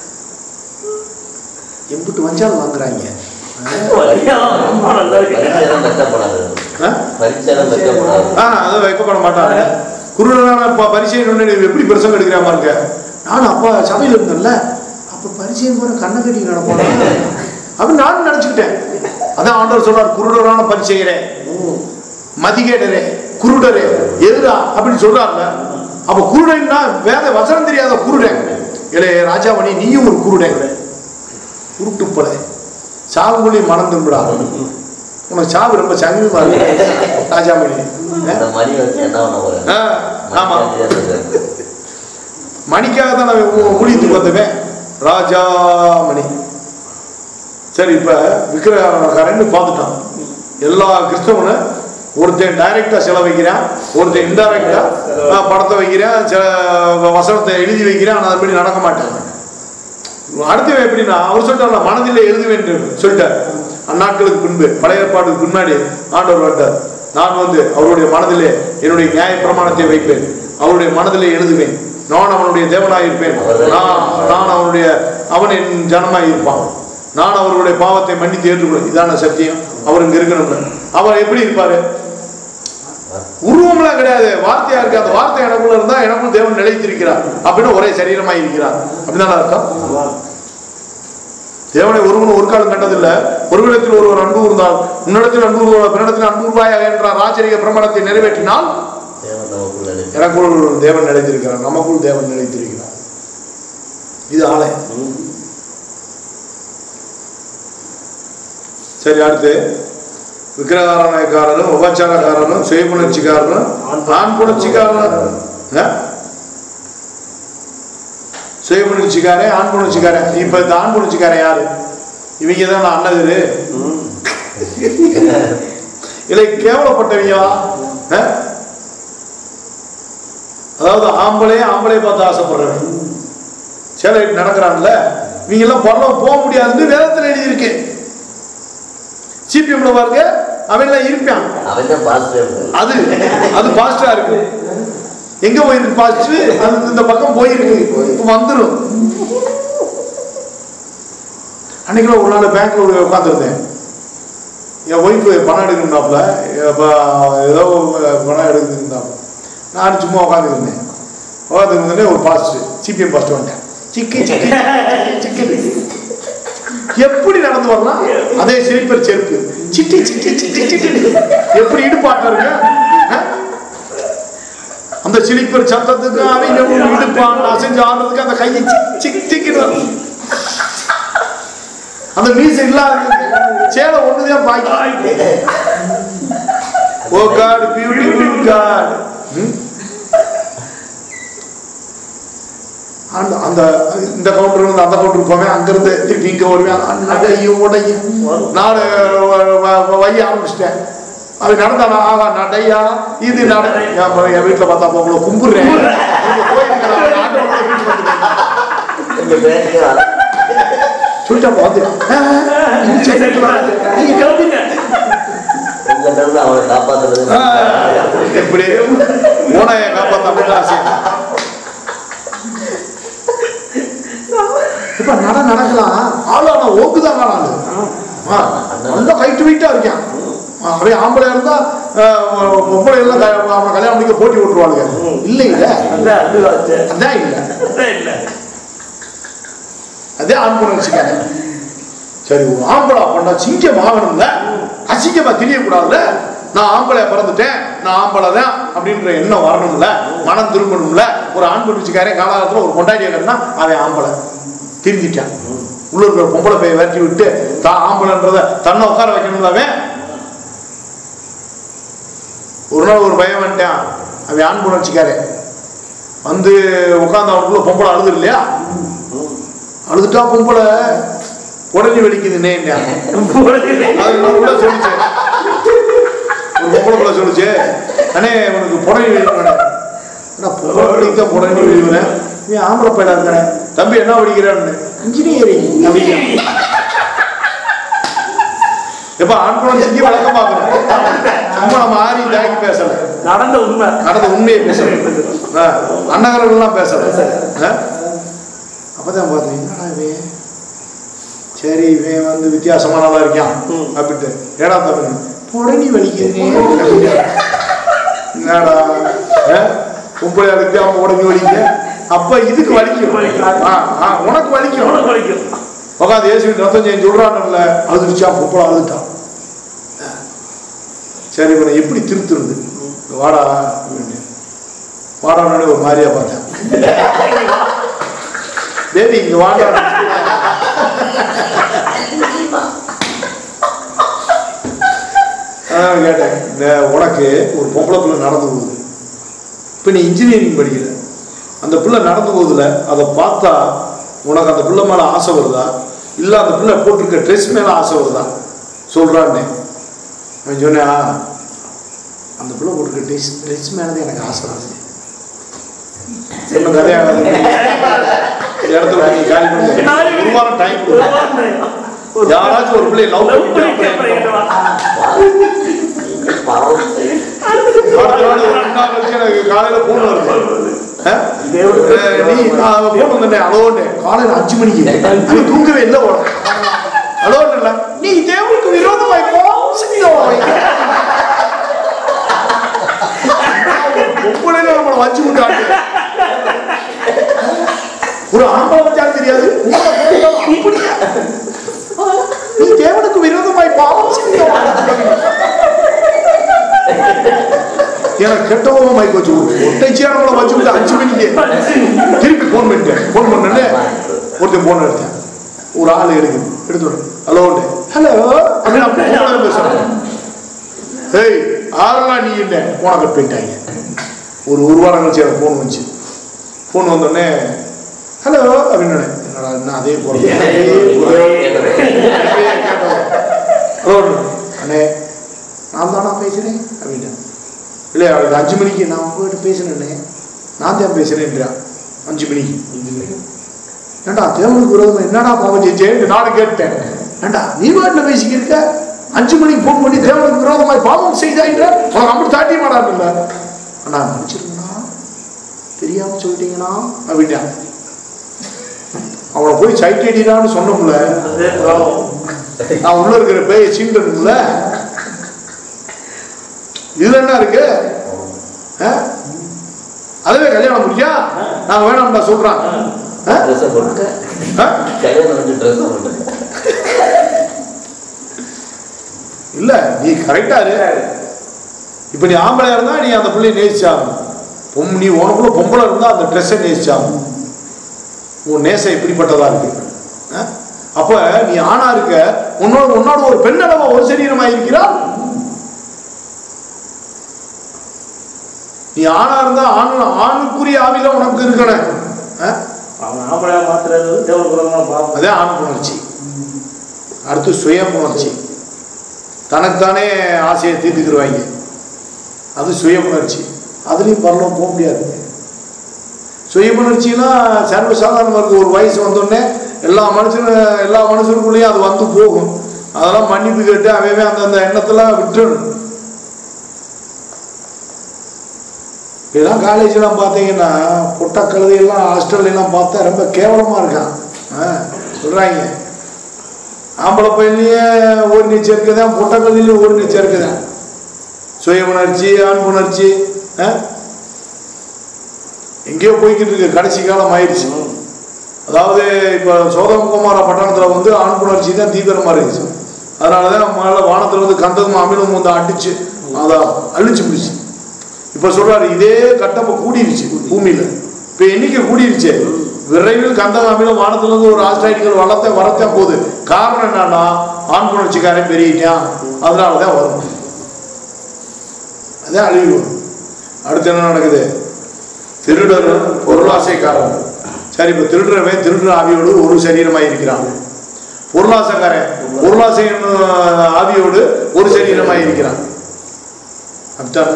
எம்பிட்டு வஞ்சாலும் வாங்குறாங்க ரொம்ப நல்லா இருக்கு பரிச்சயம் வெட்டப்படாது ஆ? பரிச்சயம் வெட்டப்படாது ஆ அதை வைக்கப்பட மாட்டாங்க குருடனான ப- பரிசையன் ஒன்று எப்படி பிரசங்கம் எடுக்கிற மாதிரி இருக்க நானும் அப்பா சபையில் இருந்தேன்ல அப்போ பரிசையன் போற கண்ணை கட்டி நடப்பானா அப்படின்னு நானும் நினச்சிக்கிட்டேன் அதான் ஆண்டவர் சொல்றார் குருடரான பரிசெயரே மதிகேடரே குருடரே எதுடா அப்படின்னு சொல்றாருல அப்ப குருடன்னா வேத வசனம் தெரியாத குருடன் இளைய ராஜாமணி நீயும் ஒரு குருடன் உருட்டு போல சாவுக்குள்ளி மனம் திரும்பிடா உனக்கு சாவு ரொம்ப சங்கமா இருக்கு ராஜாமணி அந்த மணி வச்சு என்ன பண்ண போறேன் ஆ, ஆமா மணிக்காக தான் நான் ஊ- ஊழியத்துக்கு வந்தவன் ராஜாமணி சரி இப்ப விக்கிரகாரன்னு பார்த்துட்டான் எல்லா கிறிஸ்தவனும் ஒருத்தன் டைரக்டா செலவைக்கிறான் ஒருத்தன் இன்டைரக்டா படத்தை வைக்கிறான் சில வசனத்தை எழுதி வைக்கிறான் ஆனா அதுபடி நடக்க மாட்டான் அடுத்தவன் எப்படின்னா அவர் சொல்லிட்டார்ல மனதிலே எழுதுவேன் என்று சொல்லிட்டார் அந்நாட்களுக்கு பின்பு பழைய ஏற்பாடுக்கு பின்னாடி ஆண்டவர் வந்தார் நான் வந்து அவருடைய மனதிலே என்னுடைய நியாய பிரமாணத்தை வைப்பேன் அவருடைய மனதிலே எழுதுவேன் நான் அவனுடைய தேவனாய் இருப்பேன் நான் நான் அவனுடைய அவன் என் ஜனமாய் இருப்பான் நான் அவருடைய பாவத்தை மன்னித்து ஏற்றுக்கொள்ள இதான சத்தியம் அவர் இங்க இருக்கணும்ல அவர் எப்படி இருப்பாரு உருவம்லாம் கிடையாது வார்த்தையா இருக்கு அந்த வார்த்தை எனக்குள்ள இருந்தா எனக்குள் தேவன் நிலைத்திருக்கிறார் அப்படின்னு ஒரே சரீரமாய் இருக்கிறார் அப்படிதான் அர்த்தம் தேவனை ஒருவன் ஒரு காலம் கண்டதில்லை ஒருவிடத்தில் ஒருவர் அன்பு கூர்ந்தால் உன்னிடத்தில் அன்பு கூர்ந்தால் பிறனிடத்தில் அன்பு கூர்வாயாக என்ற ராஜரிக பிரமாணத்தை நிறைவேற்றினால் தேவன் நமக்குள்ள நிலை. எனக்குள் தேவன் நிலைத்திருக்கிறார் நமக்குள் தேவன் நிலைத்திருக்கிறார் இது ஆலை சரி அடுத்து விக்கிரகாரணைக்காரனும் உபச்சாரக்காரனும் சுயபுணர்ச்சிக்காரனும் ஆண் புணர்ச்சிக்காரனும் ஆ? சுயபுணர்ச்சிக்காரன் ஆண் புணர்ச்சிக்காரன் இப்ப இந்த ஆண் புணர்ச்சிக்காரன் யாரு இவங்க தான் அண்ணதிரு இல்லை கேவலப்பட்டவங்களா ஆ? அதாவது ஆம்பளே ஆம்பளை பார்த்து ஆசைப்படுறவன் சில நடக்கிறான்ல இவங்க எல்லாம் பரலோகம் போக முடியாதுன்னு வேதத்தில் எழுதியிருக்கு சிபிஎம்ல பாருங்க அவன் எல்லாம் இருப்பான் அவன் தான் பாசிட்டிவ் அது அது பாஸ்டா இருக்கு எங்க போயிருக்கு பாஸ்ட் அது இந்த பக்கம் போயிருக்கு இப்ப வந்துடும் அன்னைக்கு ஒரு நாள் பேங்க்ல உட்காந்துருந்தேன் என் ஒய்ஃபு பணம் எடுக்கணும்னாப்புல இப்போ ஏதோ பணம் எடுக்கணும்னாப்புல நான் சும்மா உட்காந்துருந்தேன் உட்காந்துருந்தே ஒரு பாஸ்ட் சிபிஎம் பாஸ்ட் வந்துட்டேன் சிக்கி சிக்கி சிக்கி எப்படி நடந்து வரலாம் அதே சிரிப்பர் செருப்பு சிட்டி சிட்டி சிட்டி சிட்டி எப்படி இடுப்பாட்டம் இருக்கு ஆ? அந்த சிலிப்பர் சத்தத்துக்கு அவங்க ஒரு இடுப்பான் அசைஞ்சு ஆடுறதுக்கு அந்த கையை சிக் சிக் சிக்கின்னு வரும். அந்த மீசை இல்லாத சேலை ஒண்ணுதான் பாக்கி ஓ காட் பியூட்டிஃபுல் காட் அந்த அந்த இந்த கவுண்டர் இருந்து அந்த கவுண்டருக்கு போவேன் அங்கிருந்து திருப்பி இங்க வருவேன் நடையும் உடையும் நான் வைய ஆரம்பிச்சிட்டேன் அது நடந்தானா ஆகா நடையா இது நட என் ப- என் வீட்டுல பார்த்தா அப்ப உங்களை கும்பிடுறேன் உங்க கோயிலுக்கு நான் ஆண்டவரோட வீட்டுக்கு வந்துட்டேன். இந்த பேருக்கு சொல்லிட்டு அப்ப வந்து ஆ, இது சரி, நீங்க கிளம்புங்க உங்கள்கிட்ட இருந்து அவனை காப்பாத்துறது ஆ, எப்படி ஓனாயை காப்பாத்த ஆசை இப்ப நட நடக்கலாம் ஆளு ஆனா ஓக்குதான் ஆளு ஆ, நல்லா கைட்டு வெயிட்டா இருக்கான் ஆ, அவன் ஆம்பளை இருந்தா ஆ, பொம்பளை எல்லாம் க- அவன் கல்யாணம் முடிக்க போட்டி விட்டுருவாளுங்க இல்ல இல்ல அதான் அது வாச்சு. அதான் இல்ல அதான் இல்ல அதே ஆண் பொண்ணு வச்சுக்காங்க சரி ஒரு ஆம்பளை பண்ணா சிங்கம் ஆகணும்ல அசிங்கமா தெரியக்கூடாதுல்ல நான் ஆம்பளை பிறந்துட்டேன் நான் ஆம்பளை தான் அப்படின்ற எண்ணம் வரணும்ல மனம் திரும்பணும்ல ஒரு ஆண் பொண்ணு வச்சுக்காரன் காலகாலத்துல ஒரு கொண்டாடிய கட்டினா அவன் ஆம்பளை திருந்திட்டான் உள்ள இருக்கிற பொம்பளை பைய விரட்டி விட்டு தான் ஆம்பளைன்றத தன்னை உட்கார வைக்கணும்லாவே ஒரு நாள் ஒரு பையன் வந்துட்டான் அவன் ஆண் புணர்ச்சிக்காரே வந்து உட்காந்து அவனுக்குள்ள பொம்பளை அழுது இல்லையா அழுதுட்டா பொம்பளை உடனே வெடிக்குதுன்னே அது நான் கூட சொல்லிச்சு ஒரு பொம்பளை பிள்ளை சொல்லுச்சு அண்ணே உனக்கு புடனி வெளிவேன் நான் பொம்பளை பிள்ளைக்கு தான் புடனி வெளிவேன் நீ ஆம்பளை பையனா இருக்கானே தம்பி என்ன படிக்கிறான்னு இன்ஜினியரிங் அப்படிங்க எப்ப ஆண்குணம் செஞ்சு வழக்கம் பார்க்கணும் சும்மா நம்ம ஆரி தாக்கி பேசல நடந்த உண்மை நடந்த உண்மையை பேசணும் அன்னகரெல்லாம் பேசல ஆ? அப்பதான் பார்த்தேன் என்னடா இவன் சரி இவன் வந்து வித்தியாசமா நல்லா இருக்கான் ம். அப்படின்ட்டு ஏடா தமிழ் புடனி வலிக்குதுனே அப்படின்ட்டு. என்னடா ஆ? பொம்பளை அதுக்கு அவன் உடனே வலிக்க அப்ப இதுக்கு வலிக்கும் ஆ, ஆ, உனக்கு வலிக்கும் உனக்கு வலிக்கும் உட்காந்து ஏசி ரத்தம் செய்ய சொல்றான்ல அழுதுச்சா பொம்பளை அழுதுட்டான் சரி இவனை எப்படி திருத்துறது வாடா அப்படின்னு. வாடான்னு ஒரு மாதிரியா பார்த்தேன் பேபி இங்க வாடா அதான் கேட்டேன் இந்த உனக்கு ஒரு பொம்பளை பிள்ளை நடந்து போகுது இப்போ நீ இன்ஜினியரிங் படிக்கிற அந்த பிள்ளை நடந்து போகுதுல அதை பார்த்தா உனக்கு அந்த பிள்ளை மேலே ஆசை வருதா இல்லை அந்த பிள்ளை போட்டிருக்க ட்ரெஸ் மேலே ஆசை வருதா சொல்கிறான்னே அவன் சொன்னா அந்த பிள்ளை போட்டிருக்க ட்ரெஸ் ட்ரெஸ் மேலே தான் எனக்கு ஆசை வருது சொன்ன கதையாக இடத்துல போய் காலி பண்ணி ஒரு வாரம் டைம் கொடுங்க யாராச்சும் ஒரு பிள்ளையை லவ் பண்ணிட்டு அப்புறம் அடுத்த நாள் ஒரு ரெண்டு நாள் கழிச்சு எனக்கு காலையில போன் வருது ஆ? அஹ் நீ நான் போன் வந்தேன் அலோன்னு காலையில அஞ்சு மணிக்கு நீ தூங்கவே இல்லை போட அலோன்னு இல்ல நீ தேவனுக்கு விரோதமாய் போ சிங்கமாய் பொம்பளையில நம்மளை வச்சு விட்டாங்க ஒரு ஆம்பளை வச்சாலும் தெரியாது உங்களை பொம்பளை அப்படியா? நீ தேவனுக்கு விரோதமாய் பாவம் செய்தவன் எனக்கு கெட்டவங்க மைக் வச்சு விடு. ஒட்டைச்சியா நம்மளை வச்சு விட்டு அஞ்சு மணிக்கு திருப்பி ஃபோன் பண்ணிட்டேன் ஃபோன் பண்ணே ஒருத்தன் ஃபோன் எடுத்தேன் ஒரு ஆள் எடுக்குது எடுத்து விடு ஹலோ ஹலோ அப்படின்னு நான் பொம்பளை பேசுறேன் ஏய் ஆரெல்லாம் நீ இல்லை போன கட் பண்ணிட்டாங்க ஒரு ஒரு வாரம் கழிச்சு எனக்கு ஃபோன் வந்துச்சு ஃபோன் வந்தோடனே ஹலோ அப்படின்னு என்னடா என்ன அதே போல ஹலோ அண்ணே நான் தானா பேசுகிறேன் அப்படின்ட்டு இல்லை அவளுக்கு அஞ்சு மணிக்கு நான் உங்ககிட்ட பேசுனேண்ணே நான் தான் பேசுகிறேன்றான் அஞ்சு மணிக்கு ஏண்டா தேவனுக்கு விரோதமா என்னடா பாவம் செஞ்சேன் நானும் கேட்டேன் ஏண்டா நீ வாட்டில் பேசிக்கிருக்க அஞ்சு மணிக்கு ஃபோன் பண்ணி தேவனுக்கு விரோதமாய் பாவம் செய்தாயின்ற உனக்கு அப்படி தாட்டி மாட்டாங்கல்ல அண்ணா மன்னிச்சிருங்கண்ணா தெரியாம சொல்லிட்டீங்கண்ணா அப்படின்ட்டான் அவனை போய் சைட் அடிடான்னு சொன்னோம்ல அதே பாவம் நான் உள்ள இருக்கிற பேய சீண்டனும்ல இதுல என்ன இருக்கு ஆ? அதுவே கல்யாணம் முடியா நான் வேணாம்டா சொல்றான் ஆ? ட்ரெஸ்ஸை போட்டு ஆ? கல்யாணம் வந்து ட்ரெஸ்ஸை போட்டு இல்ல நீ கரெக்டா இரு இப்ப நீ ஆம்பளையா இருந்தா நீ அந்த பிள்ளைய நேசிச்சாகணும் பொம் நீ உனக்குள்ள பொம்பளை இருந்தா அந்த ட்ரெஸ்ஸை நேசிச்சாகணும் உன் நேசம் இப்படிப்பட்டதா இருக்கு ஆ? அப்ப நீ ஆணா இருக்க உன்னோட உன்னோட ஒரு பெண்ணளவா ஒரு சரீரமா இருக்கிறாள் நீ ஆணா இருந்தா ஆணு ஆணுக்குரிய ஆவில உனக்கு இருக்கணும் ஆ? அவன் ஆம்பளையா மாத்துறது தேவகுலமா பாவம் அதே ஆண் புணர்ச்சி அடுத்து சுய புணர்ச்சி தனக்குத்தானே ஆசையை தீர்த்துக்கிடுவாங்க அது சுய புணர்ச்சி அதுலேயும் பரலம் போக முடியாது சுய புணர்ச்சிலாம் சர்வசாதாரணமாக இருக்கு ஒரு வயசு வந்தோடனே எல்லா மனுஷனும் எல்லா மனுஷனுக்குள்ளேயும் அது வந்து போகும் அதெல்லாம் மன்னிப்பு கேட்டு அவன் அந்தந்த எண்ணத்தெல்லாம் விட்டுறணும் இப்பெல்லாம் காலேஜ்லாம் பார்த்தீங்கன்னா பொட்ட கழுதையெல்லாம் ஹாஸ்டல்லாம் பார்த்தா ரொம்ப கேவலமாக இருக்கான் ஆ சொல்கிறாங்க ஆம்பளை பையன்லேயே ஒரு நீச்சல் இருக்குதான் பொட்ட கழுதையிலையும் ஒரு நீச்சல் இருக்குதான் சுய உணர்ச்சி ஆண் உணர்ச்சி ஆ எங்கேயோ போய்கிட்டு இருக்கு கடைசி காலம் ஆயிடுச்சு அதாவது இப்போ சோதமகுமார பட்டணத்தில் வந்து ஆண் புணர்ச்சி தான் தீவிரமாக இருந்துச்சு அதனால தான் மேலே வானத்தில் வந்து கந்ததும் அமிலம் வந்து அடிச்சு அதை அழிச்சு பிடிச்சு இப்போ சொல்றாரு இதே கட்டப்ப கூடிருச்சு பூமியில் இப்போ எண்ணிக்கை கூடிருச்சு விரைவில் கந்தகாமிலும் வானத்திலிருந்து ஒரு ஆஸ்திரேலியர்கள் வளர்த்த வரத்தான் போகுது காரணம் என்னன்னா ஆண் புணர்ச்சிக்காரன் பெருகிட்டான் அதனால தான் வரும் அதான் அழிவு வரும். அடுத்து என்ன நடக்குது திருடர் பொருளாசைக்காரன் சரி இப்போ திருடுறவன் திருடுற ஆவியோடு ஒரு சரீரமாக இருக்கிறான் பொருளாசைக்காரன் பொருளாசை என்னும் ஆவியோடு ஒரு சரீரமாக இருக்கிறான் அப்படித்தானே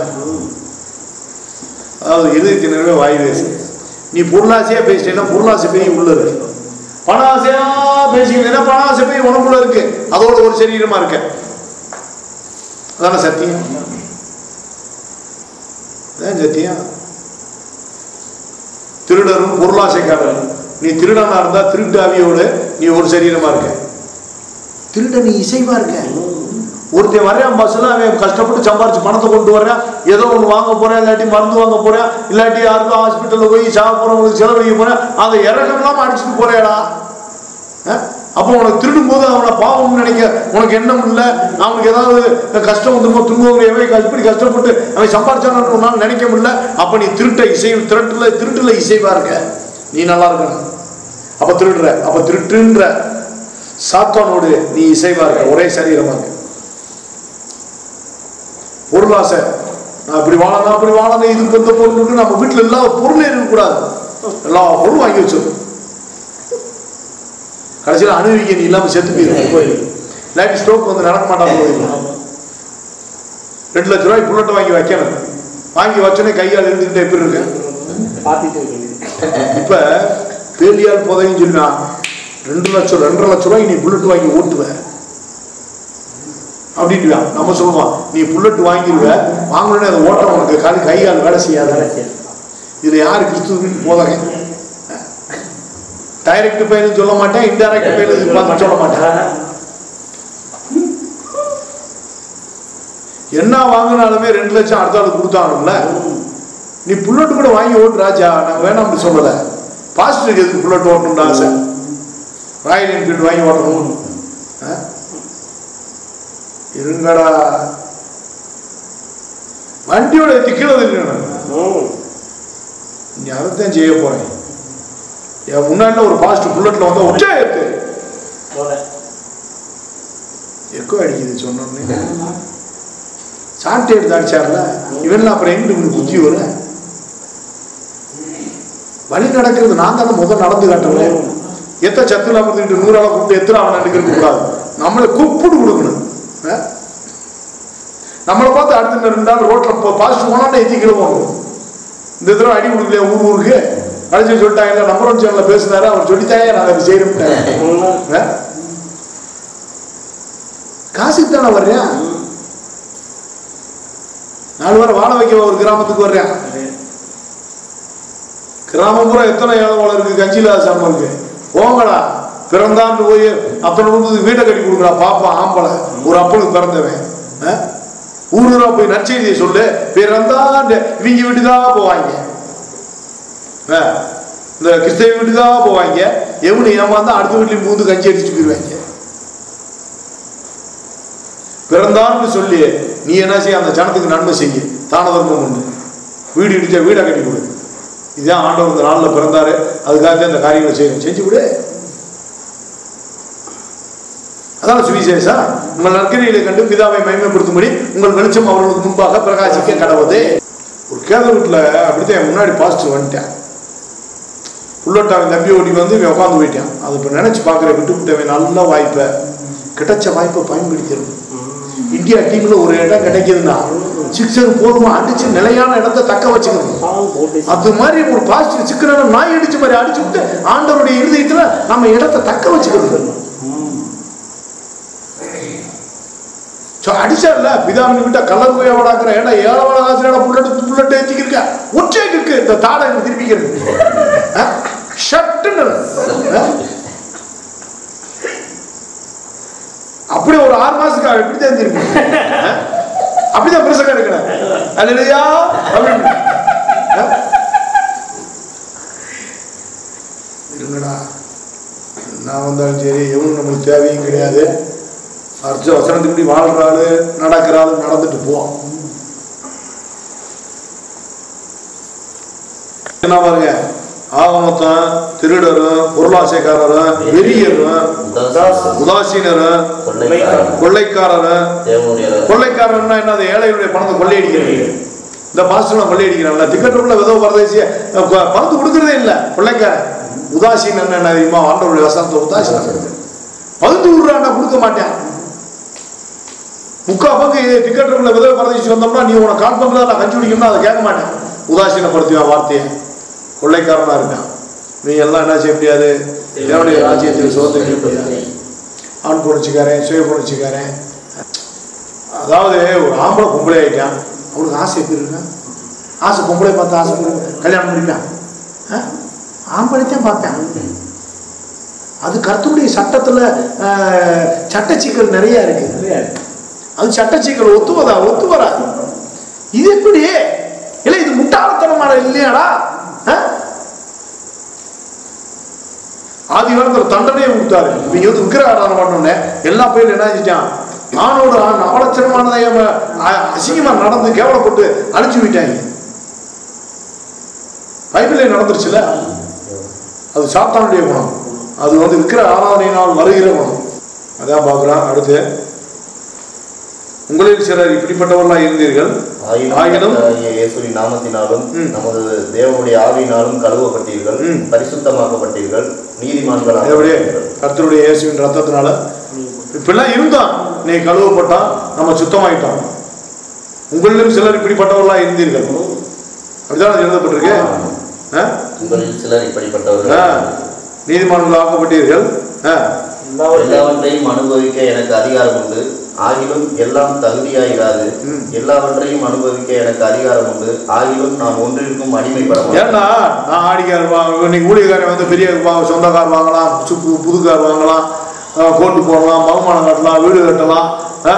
அதாவது இருதயத்தினரே வாய் பேசு நீ பொருளாசையா பேசிட்டேன்னா பொருளாசை பேய் உள்ள இருக்கு பண ஆசையா பேசிக்கிறேன்னா பண ஆசை பேய் உனக்குள்ள இருக்கு அதோட ஒரு சரீரமா இருக்க அதான சத்தியம் அதான் சத்தியம் திருடரும் பொருளாசைக்காரரும் நீ திருடனா இருந்தா திருட்டு ஆவியோடு நீ ஒரு சரீரமா இருக்க திருட நீ இசைவா இருக்க ஒருத்தன் வர்றான் பஸ்ஸில் அவன் கஷ்டப்பட்டு சம்பாரிச்சு பணத்தை கொண்டு வர்றான் ஏதோ ஒன்று வாங்க போறேன் இல்லாட்டி மருந்து வாங்க போறேன் இல்லாட்டி யாருக்கும் ஹாஸ்பிட்டலில் போய் சாக போறவங்களுக்கு செலவழிக்க போறேன் அதை இறக்கம்லாம் அடிச்சுட்டு போறேடா அஹ்? அப்போ உனக்கு திருடும் போது அவனை பாவம்னு நினைக்க உனக்கு எண்ணம் இல்லை அவனுக்கு ஏதாவது கஷ்டம் வந்துருமோ துன்பம் எப்படி கஷ்டப்பட்டு அவன் சம்பாரிச்சான்னு ஒரு நாள் நினைக்க முடியல அப்போ நீ திருட்ட இசை திருட்டுல திருட்டுல இசைவா இருக்க நீ நல்லா இருக்கணும் அப்போ திருடுற அப்போ திருட்டுன்ற சாத்தானோடு நீ இசைவா இருக்க ஒரே சரீரமா இருக்க பொருளாசை நான் இப்படி வாழணும் அப்படி வாழணும் இது இந்த பொருள் நம்ம வீட்டில் எல்லா பொருளும் இருக்கக்கூடாது எல்லா பொருளும் வாங்கி வச்சிடும் கடைசியில் அணுவிக்க நீ இல்லாமல் செத்து போயிடும் லைட் ஸ்டோக் வந்து நடக்க மாட்டாங்க போயிடும் ரெண்டு லட்ச ரூபாய் புல்லட்டை வாங்கி வைக்கணும் வாங்கி வச்சோன்னே கையால் இருந்துக்கிட்டே எப்படி இருக்கு பார்த்துட்டு இருக்கீங்க இப்போ பேலியால் புதையும் சொல்லுவான் ரெண்டு லட்சம் ரெண்டரை லட்ச ரூபாய் நீ புல்லட் வாங்கி ஓட்டுவ அப்படின்ட்டுவான் நம்ம சொல்லுவோம் நீ புல்லட் வாங்கிடுவ வாங்கணுன்னே அதை ஓட்ட உனக்கு காலி கையால் வேலை செய்யாத இதுல யார் கிறிஸ்துவின் போதகை டைரக்ட் பையன் சொல்ல மாட்டேன் இன்டைரக்ட் பையன் பார்த்து சொல்ல மாட்டேன் என்ன வாங்கினாலுமே ரெண்டு லட்சம் அடுத்த ஆள் கொடுத்தானும்ல நீ புல்லட் கூட வாங்கி ஓட்டு ராஜா நான் வேணாம் அப்படி சொல்லலை பாஸ்டருக்கு எதுக்கு புல்லட் ஓட்டணும்னு ஆசை ராயல் என்ஃபீல்டு வாங்கி ஓட்டணும் ஆ? இருங்கடா வண்டியோட எத்தி கீழே இருக்கணும் ம் நீ அதைத்தான் செய்ய போறேன் என் முன்னாடி ஒரு பாஸ்ட் புல்லட்ல வந்தா ஒற்றே ஏத்து போகிறேன் எக்கோ அடிக்குது சொன்னோடனே சாட்டை எடுத்து அடிச்சார்ல இவன்லாம் அப்புறம் எங்கிட்டு இவனுக்கு குத்தி வரும் வழி நடக்கிறது நான் தானே முதல் நடந்து காட்டுறேன் எத்த சத்துல அமர்ந்துட்டு நூறால கூப்பிட்டு எத்தனை அவன் நடக்கிறது கூடாது நம்மளை கூப்பிட்டு கொடுக்கணும் ஆ? நம்மளை பார்த்து அடுத்த ரெண்டு நாள் ரோட்ல போ பாஸ்ட் போனாலே எத்திக்கிற போகணும் இந்த தடவை அடி கொடுக்கலையா ஊர் ஊருக்கு கடைசி சொல்லிட்டாங்க நம்பர் ஒன் சேனல்ல பேசினாரு அவர் சொல்லித்தாங்க நான் அதை செய்யறேன் உண்மை காசுக்கு தானே வர்றேன் நாலு பேரை வாழ வைக்க ஒரு கிராமத்துக்கு வர்றேன் கிராமம் பூரா எத்தனை ஏழை இருக்கு கஞ்சியில சாம்பல் இருக்கு போங்கடா பிறந்தான்னு போய் அத்தனை வந்து வீட்டை கட்டி கொடுக்குறா பாப்பா ஆம்பளை ஒரு அப்பனுக்கு பிறந்தவன் ஆ? ஊர் ஊரா போய் நற்செய்தியை சொல்லு பிறந்தாண்டு இவங்க வீட்டு தான் போவாங்க ஆ? இந்த கிறிஸ்தவ வீட்டு தான் போவாங்க எவனு ஏமாந்தா அடுத்த வீட்லயும் பூந்து கஞ்சி அடிச்சு போயிடுவாங்க பிறந்தான்னு சொல்லி நீ என்ன செய்ய அந்த ஜனத்துக்கு நன்மை செய்ய தான தர்மம் ஒண்ணு வீடு இடிச்சா வீடை கட்டி கொடு இதுதான் ஆண்டவர் இந்த நாளில் பிறந்தாரு அதுக்காக தான் இந்த காரியங்களை செய்யணும் செஞ்சு விடு அதான் சுவிசேஷா உங்கள் நற்கரிகளை கண்டு பிதாவை மகிமைப்படுத்தும்படி உங்கள் வெளிச்சம் அவர்களுக்கு முன்பாக பிரகாசிக்க கடவுது ஒரு கேத வீட்டில் அப்படித்தான் என் முன்னாடி பாசிட்டிவ் வந்துட்டேன் புல்லட் அவன் தம்பி ஓடி வந்து இவன் உட்காந்து போயிட்டான் அது இப்போ நினைச்சு பார்க்குற விட்டு விட்டவன் நல்ல வாய்ப்பை கிடைச்ச வாய்ப்பை பயன்படுத்திடணும் இந்தியா டீம்ல ஒரு இடம் கிடைக்குதுன்னா சிக்ஸர் போதுமா அடிச்சு நிலையான இடத்தை தக்க வச்சுக்கணும் பாவம் போட்டு அது மாதிரி ஒரு பாசிட்டிவ் சிக்கன நாய் அடிச்ச மாதிரி அடிச்சு விட்டு ஆண்டவருடைய இருதயத்துல நம்ம இடத்தை தக்க வச்சுக்கணும் சோ அடிச்சார்ல பிதாவின் விட்ட கலர் போய் அவடாக்குற ஏடா ஏழவட ஆசிரியடா புல்லட் புல்லட் ஏத்திக்கிருக்க ஒற்றே இருக்கு இந்த தாடை எனக்கு திருப்பிக்கிறது அஹ்? ஷட்டுன்னு அஹ்? அப்படி ஒரு ஆறு மாசத்துக்கு அவன் எப்படி தான் திருப்பி அஹ்? அப்படிதான் பிரசங்க எடுக்கணும் அல்லையா அப்படின்னு அஹ்? இருங்கடா நான் வந்தாலும் சரி எவனும் நம்மளுக்கு தேவையும் கிடையாது அர்ச்ச வசனத்துக்கு வாழ்ற ஆளு நடக்கிற ஆளு நடந்துட்டு போ என்ன பாருங்க ஆக மொத்தம் திருடரும் பொருளாசைக்காரரும் வெறியரும் உதாசீனம், உதாசீனரும் கொள்ளைக்காரன், கொள்ளைக்காரரும் தேவனுடைய கொள்ளைக்காரன்னா என்ன அது ஏழைகளுடைய பணத்தை கொள்ளையடிக்கிறது இந்த பாஸ்டர்லாம் கொள்ளையடிக்கிறான்ல திக்கட்டுள்ள விதவ பரதேசிய ப- பணத்து கொடுக்கறதே இல்லை கொள்ளைக்காரன் உதாசீன் என்ன தெரியுமா ஆண்டவருடைய வசனத்தை உதாசீனம் பகுத்து விடுறான்டா கொடுக்க மாட்டேன் முக்கா பங்கு டிக்கெட் உள்ள விதவை பரதேசி வந்தோம்னா நீ உனக்கு கால் பங்குல நான் கஞ்சி குடிக்கணும்னா அதை கேட்க மாட்டேன் உதாசீனப்படுத்துவான் வார்த்தையை கொள்ளைக்காரனா இருக்கான் நீ எல்லாம் என்ன செய்ய முடியாது தேவனுடைய ராஜ்யத்தில் சோதனை முடியாது ஆண் புணர்ச்சிக்காரன் சுய புணர்ச்சிக்காரன் அதாவது ஒரு ஆம்பளை பொம்பளை ஆயிட்டான் அவனுக்கு ஆசை எப்படி இருக்கா ஆசை பொம்பளை பார்த்து ஆசை பண்ணி கல்யாணம் பண்ணிப்பான் ஆ? ஆம்பளைத்தான் பார்ப்பேன் அது கர்த்தருடைய சட்டத்தில் சட்டச்சிக்கல் நிறைய இருக்கு அது சட்டச்சிக்கல் ஒத்துவதா ஒத்து வராது இது எப்படி இல்லை இது முட்டாள்தனமான இல்லையாடா ஆ? ஆதி காலத்தில் தண்டனையை கொடுத்தாரு இவங்க வந்து விக்கிர ஆராதனை பண்ணோன்னே எல்லா பேரும் என்ன செஞ்சான் ஆணோடு ஆண் அவலட்சணமானதை அவன் அ- அசிங்கமா நடந்து கேவலப்பட்டு அழிச்சு விட்டாங்க பைபிளே நடந்துருச்சுல அது சாத்தானுடைய குணம் அது வந்து விக்கிர ஆராதனையினால் வருகிற குணம் அதான் பார்க்குறோம் அடுத்து உங்களில் சிலர் இப்படிப்பட்டவர்களாக இருந்தீர்கள் ஆயினும் ஆயினும் கர்த்தராகிய இயேசுவின் நாமத்தினாலும் ம். நமது தேவனுடைய ஆவியினாலும் கழுவப்பட்டீர்கள் ம். பரிசுத்தமாக்கப்பட்டீர்கள் நீதிமான்களாக எப்படி கர்த்தருடைய இயேசுவின் ரத்தத்தினால இப்படிலாம் இருந்தான் நீ கழுவப்பட்டான் நம்ம சுத்தமாயிட்டோம் உங்களிலும் சிலர் இப்படிப்பட்டவர்களாக இருந்தீர்கள் அப்படிதான் அது எழுதப்பட்டிருக்கு ஆ? உங்களில் சிலர் ஆ. இப்படிப்பட்டவர்கள் நீதிமான்கள் ஆக்கப்பட்டீர்கள் ஆ. எல்லாவற்றையும் அனுபவிக்க எனக்கு அதிகாரம் உண்டு ஆகிலும் எல்லாம் தகுதியாயிராது ம். எல்லாவற்றையும் அனுபவிக்க எனக்கு அதிகாரம் உண்டு ஆகிலும் நான் ஒன்றிற்கும் அடிமைப்பட மாட்டேன் ஏன்னா நான் ஆடிக்கார் வாங்க இன்னைக்கு ஊழியக்காரன் வந்து பெரிய வா- சொந்த கார் வாங்கலாம் சு- பு- புது கார் வாங்கலாம் ஆ, கோட்டு போடலாம் பகுமானம் கட்டலாம் வீடு கட்டலாம் ஆ?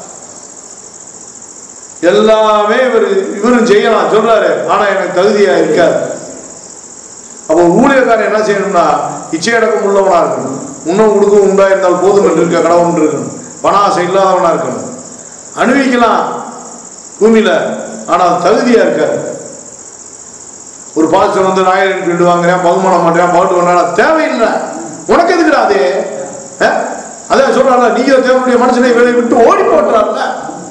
எல்லாமே இவர் இவரும் செய்யலாம் சொல்றாரு ஆனா எனக்கு தகுதியா இருக்காது அப்போ ஊழியக்காரன் என்ன செய்யணும்னா இச்சையடக்கம் உள்ளவனா இருக்கணும் உண்ணும் கொடுக்கும் உண்டா இருந்தால் போதும் என்று இருக்க கடவுள் இருக்கணும் பண ஆசை இல்லாதவனா இருக்கணும் அனுபவிக்கலாம் பூமியில ஆனா அது தகுதியா இருக்காது ஒரு பாஸ்டர் வந்து ராயல் என்ஃபீல்டு வாங்குறேன் பகுமானம் பண்றேன் பாட்டு பண்ணா தேவையில்லை உனக்கு எதுக்குடா அது ஆ? அதான் சொல்றாங்க நீங்க தேவனுடைய மனுஷனை வேலையை விட்டு ஓடி போட்டுறாருல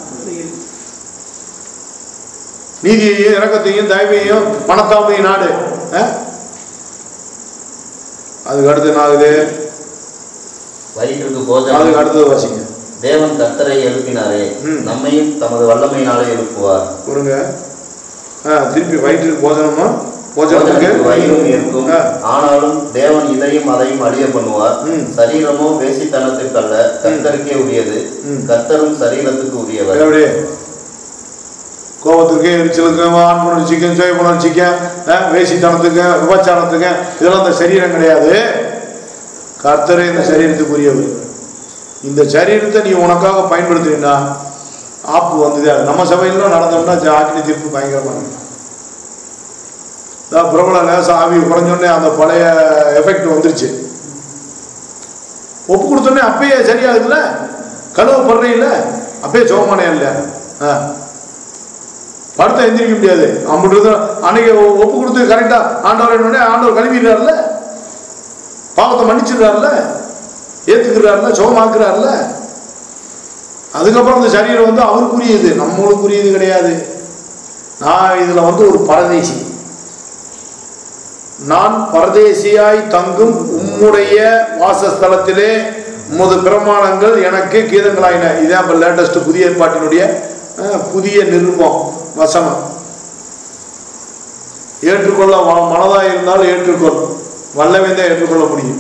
நீதியையும் இறக்கத்தையும் தயவையும் பணத்தாமையும் நாடு ஆ? அதுக்கு அடுத்து என்ன ஆகுது வயிற்றுக்கு அதுக்கு போஜனம் அடுத்தது வாசிங்க தேவன் கர்த்தரை எழுப்பினாரே ம். நம்மையும் தமது வல்லமையினாலே எழுப்புவார் கொடுங்க ஆ திருப்பி வயிற்றுக்கு போஜனமா போஜனத்துக்கு போஜனத்துக்கு வயிறும் இருக்கும் ஆ. ஆனாலும் தேவன் இதையும் அதையும் அழிய பண்ணுவார் ம். சரீரமோ வேசித்தனத்திற்கல்ல கர்த்தருக்கே உரியது ம். கர்த்தரும் சரீரத்துக்கு உரியவர் எப்படி கோபத்துக்கு எரிச்சலுக்கு ஆண் புணர்ச்சிக்கும் சுய புணர்ச்சிக்கும் அஹ், வேசித்தனத்துக்கு விபச்சாரத்துக்கு இதெல்லாம் இந்த சரீரம் கிடையாது கர்த்தரே இந்த சரீரத்துக்குரியவர் இந்த சரீரத்தை நீ உனக்காக பயன்படுத்தினா ஆப்பு வந்ததே அது நம்ம சபையில நடந்தோம்னா ஜ- ஆக்கினி தீர்ப்பு பயங்கரமா இருக்கும் அதான் பிரபல லேசம் ஆவி குறைஞ்சோடனே அந்த பழைய எஃபெக்ட் வந்துருச்சு ஒப்பு கொடுத்தோடனே அப்பயே சரியாகுதுல்ல கழுவ இல்ல அப்பயே சோகமானே இல்லை ஆ படுத்த எந்திரிக்க முடியாது அம்பிட்டு அன்னைக்கு ஒ- ஒப்பு கொடுத்து கரெக்டா ஆண்டவர் என்னோட ஆண்டவர் கழுவிடுறாருல பாவத்தை மன்னிச்சிடுறாருல ஏத்துக்கிறாருல சுகமாக்குறாருல அதுக்கப்புறம் இந்த சரீரம் வந்து அவருக்குரியது நம்மளுக்குரியது கிடையாது நான் இதுல வந்து ஒரு பரதேசி நான் பரதேசியாய் தங்கும் உம்முடைய வாசஸ்தலத்திலே உமது பிரமாணங்கள் எனக்கு கீதங்களாயின இதான் இப்போ லேட்டஸ்ட் புதிய ஏற்பாட்டினுடைய அஹ், புதிய நிருபம் வசனம் ஏற்றுக்கொள்ள வ- மனதாய் இருந்தால் ஏற்றுக்கொள் வல்லவே தான் ஏற்றுக்கொள்ள முடியும்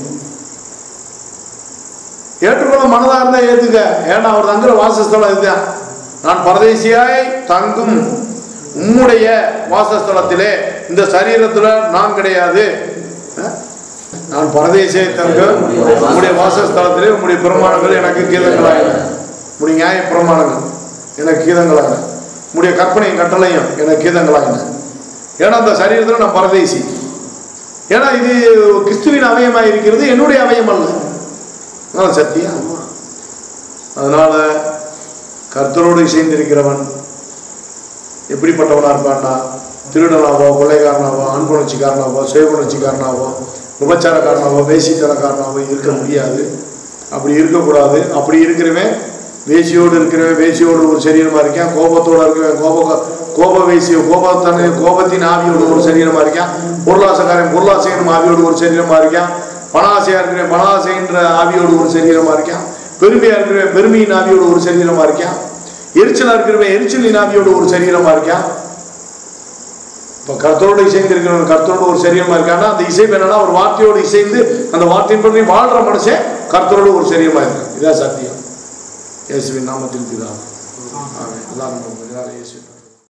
ஏற்றுக்கொள்ள மனதா இருந்தா ஏத்துக்க ஏன்னா அவர் தங்குற வாசஸ்தலம் இதுதான் நான் பரதேசியாய் தங்கும் உம்முடைய வாசஸ்தலத்திலே இந்த சரீரத்துல நான் கிடையாது அஹ்? நான் பரதேசியாய் தங்கும் உம்முடைய வாசஸ்தலத்திலே உம்முடைய பிரமாணங்கள் எனக்கு கீதங்களாயின உம்முடைய நியாய பிரமாணங்கள் எனக்கு கீதங்களாயின உம்முடைய கற்பனை கட்டளையும் எனக்கு கீதங்களாயின ஏன்னா அந்த சரீரத்தில் நான் பரதேசி ஏன்னா இது கிறிஸ்துவின் அவயமாக இருக்கிறது என்னுடைய அவயம் அல்ல அதான் சத்தியம் அதனால கர்த்தரோடு இசைந்திருக்கிறவன் எப்படிப்பட்டவனா இருப்பான்னா திருடனாவோ கொள்ளைக்காரனாவோ அன்புணர்ச்சிக்காரனாவோ சுயபுணர்ச்சிக்காரனாவோ விபச்சாரக்காரனாவோ வேசித்தனக்காரனாவோ இருக்க முடியாது அப்படி இருக்கக்கூடாது அப்படி இருக்கிறவன் வேசியோடு இருக்கிறவன் வேசியோடு ஒரு சரீரமாக இருக்கான் கோபத்தோடு இருக்கிறவன் கோப கோப வேசிய கோபத்தனை கோபத்தின் ஆவியோடு ஒரு சரீரமாக இருக்கான் பொருளாசக்காரன் பொருளாசையின் ஆவியோடு ஒரு சரீரமாக இருக்கான் பணாசையாக இருக்கிறவன் பணாசைன்ற ஆவியோடு ஒரு சரீரமாக இருக்கான் பெருமையாக இருக்கிறவன் பெருமையின் ஆவியோடு ஒரு சரீரமாக இருக்கான் எரிச்சலாக இருக்கிறவன் எரிச்சலின் ஆவியோடு ஒரு சரீரமாக இருக்கான் இப்போ கர்த்தரோடு இசைந்து இருக்கிறவன் கர்த்தரோடு ஒரு சரீரமா இருக்கான்னா அந்த இசை என்னன்னா ஒரு வார்த்தையோடு இசைந்து அந்த வார்த்தையின் பற்றி வாழ்ற மனுஷன் கர்த்தரோடு ஒரு சரீரமா இருக்கான் இதான் சத்தியம் இயேசுவின் நாமத்தில் பிதா ஆமென் எல்லாரும் இயேசு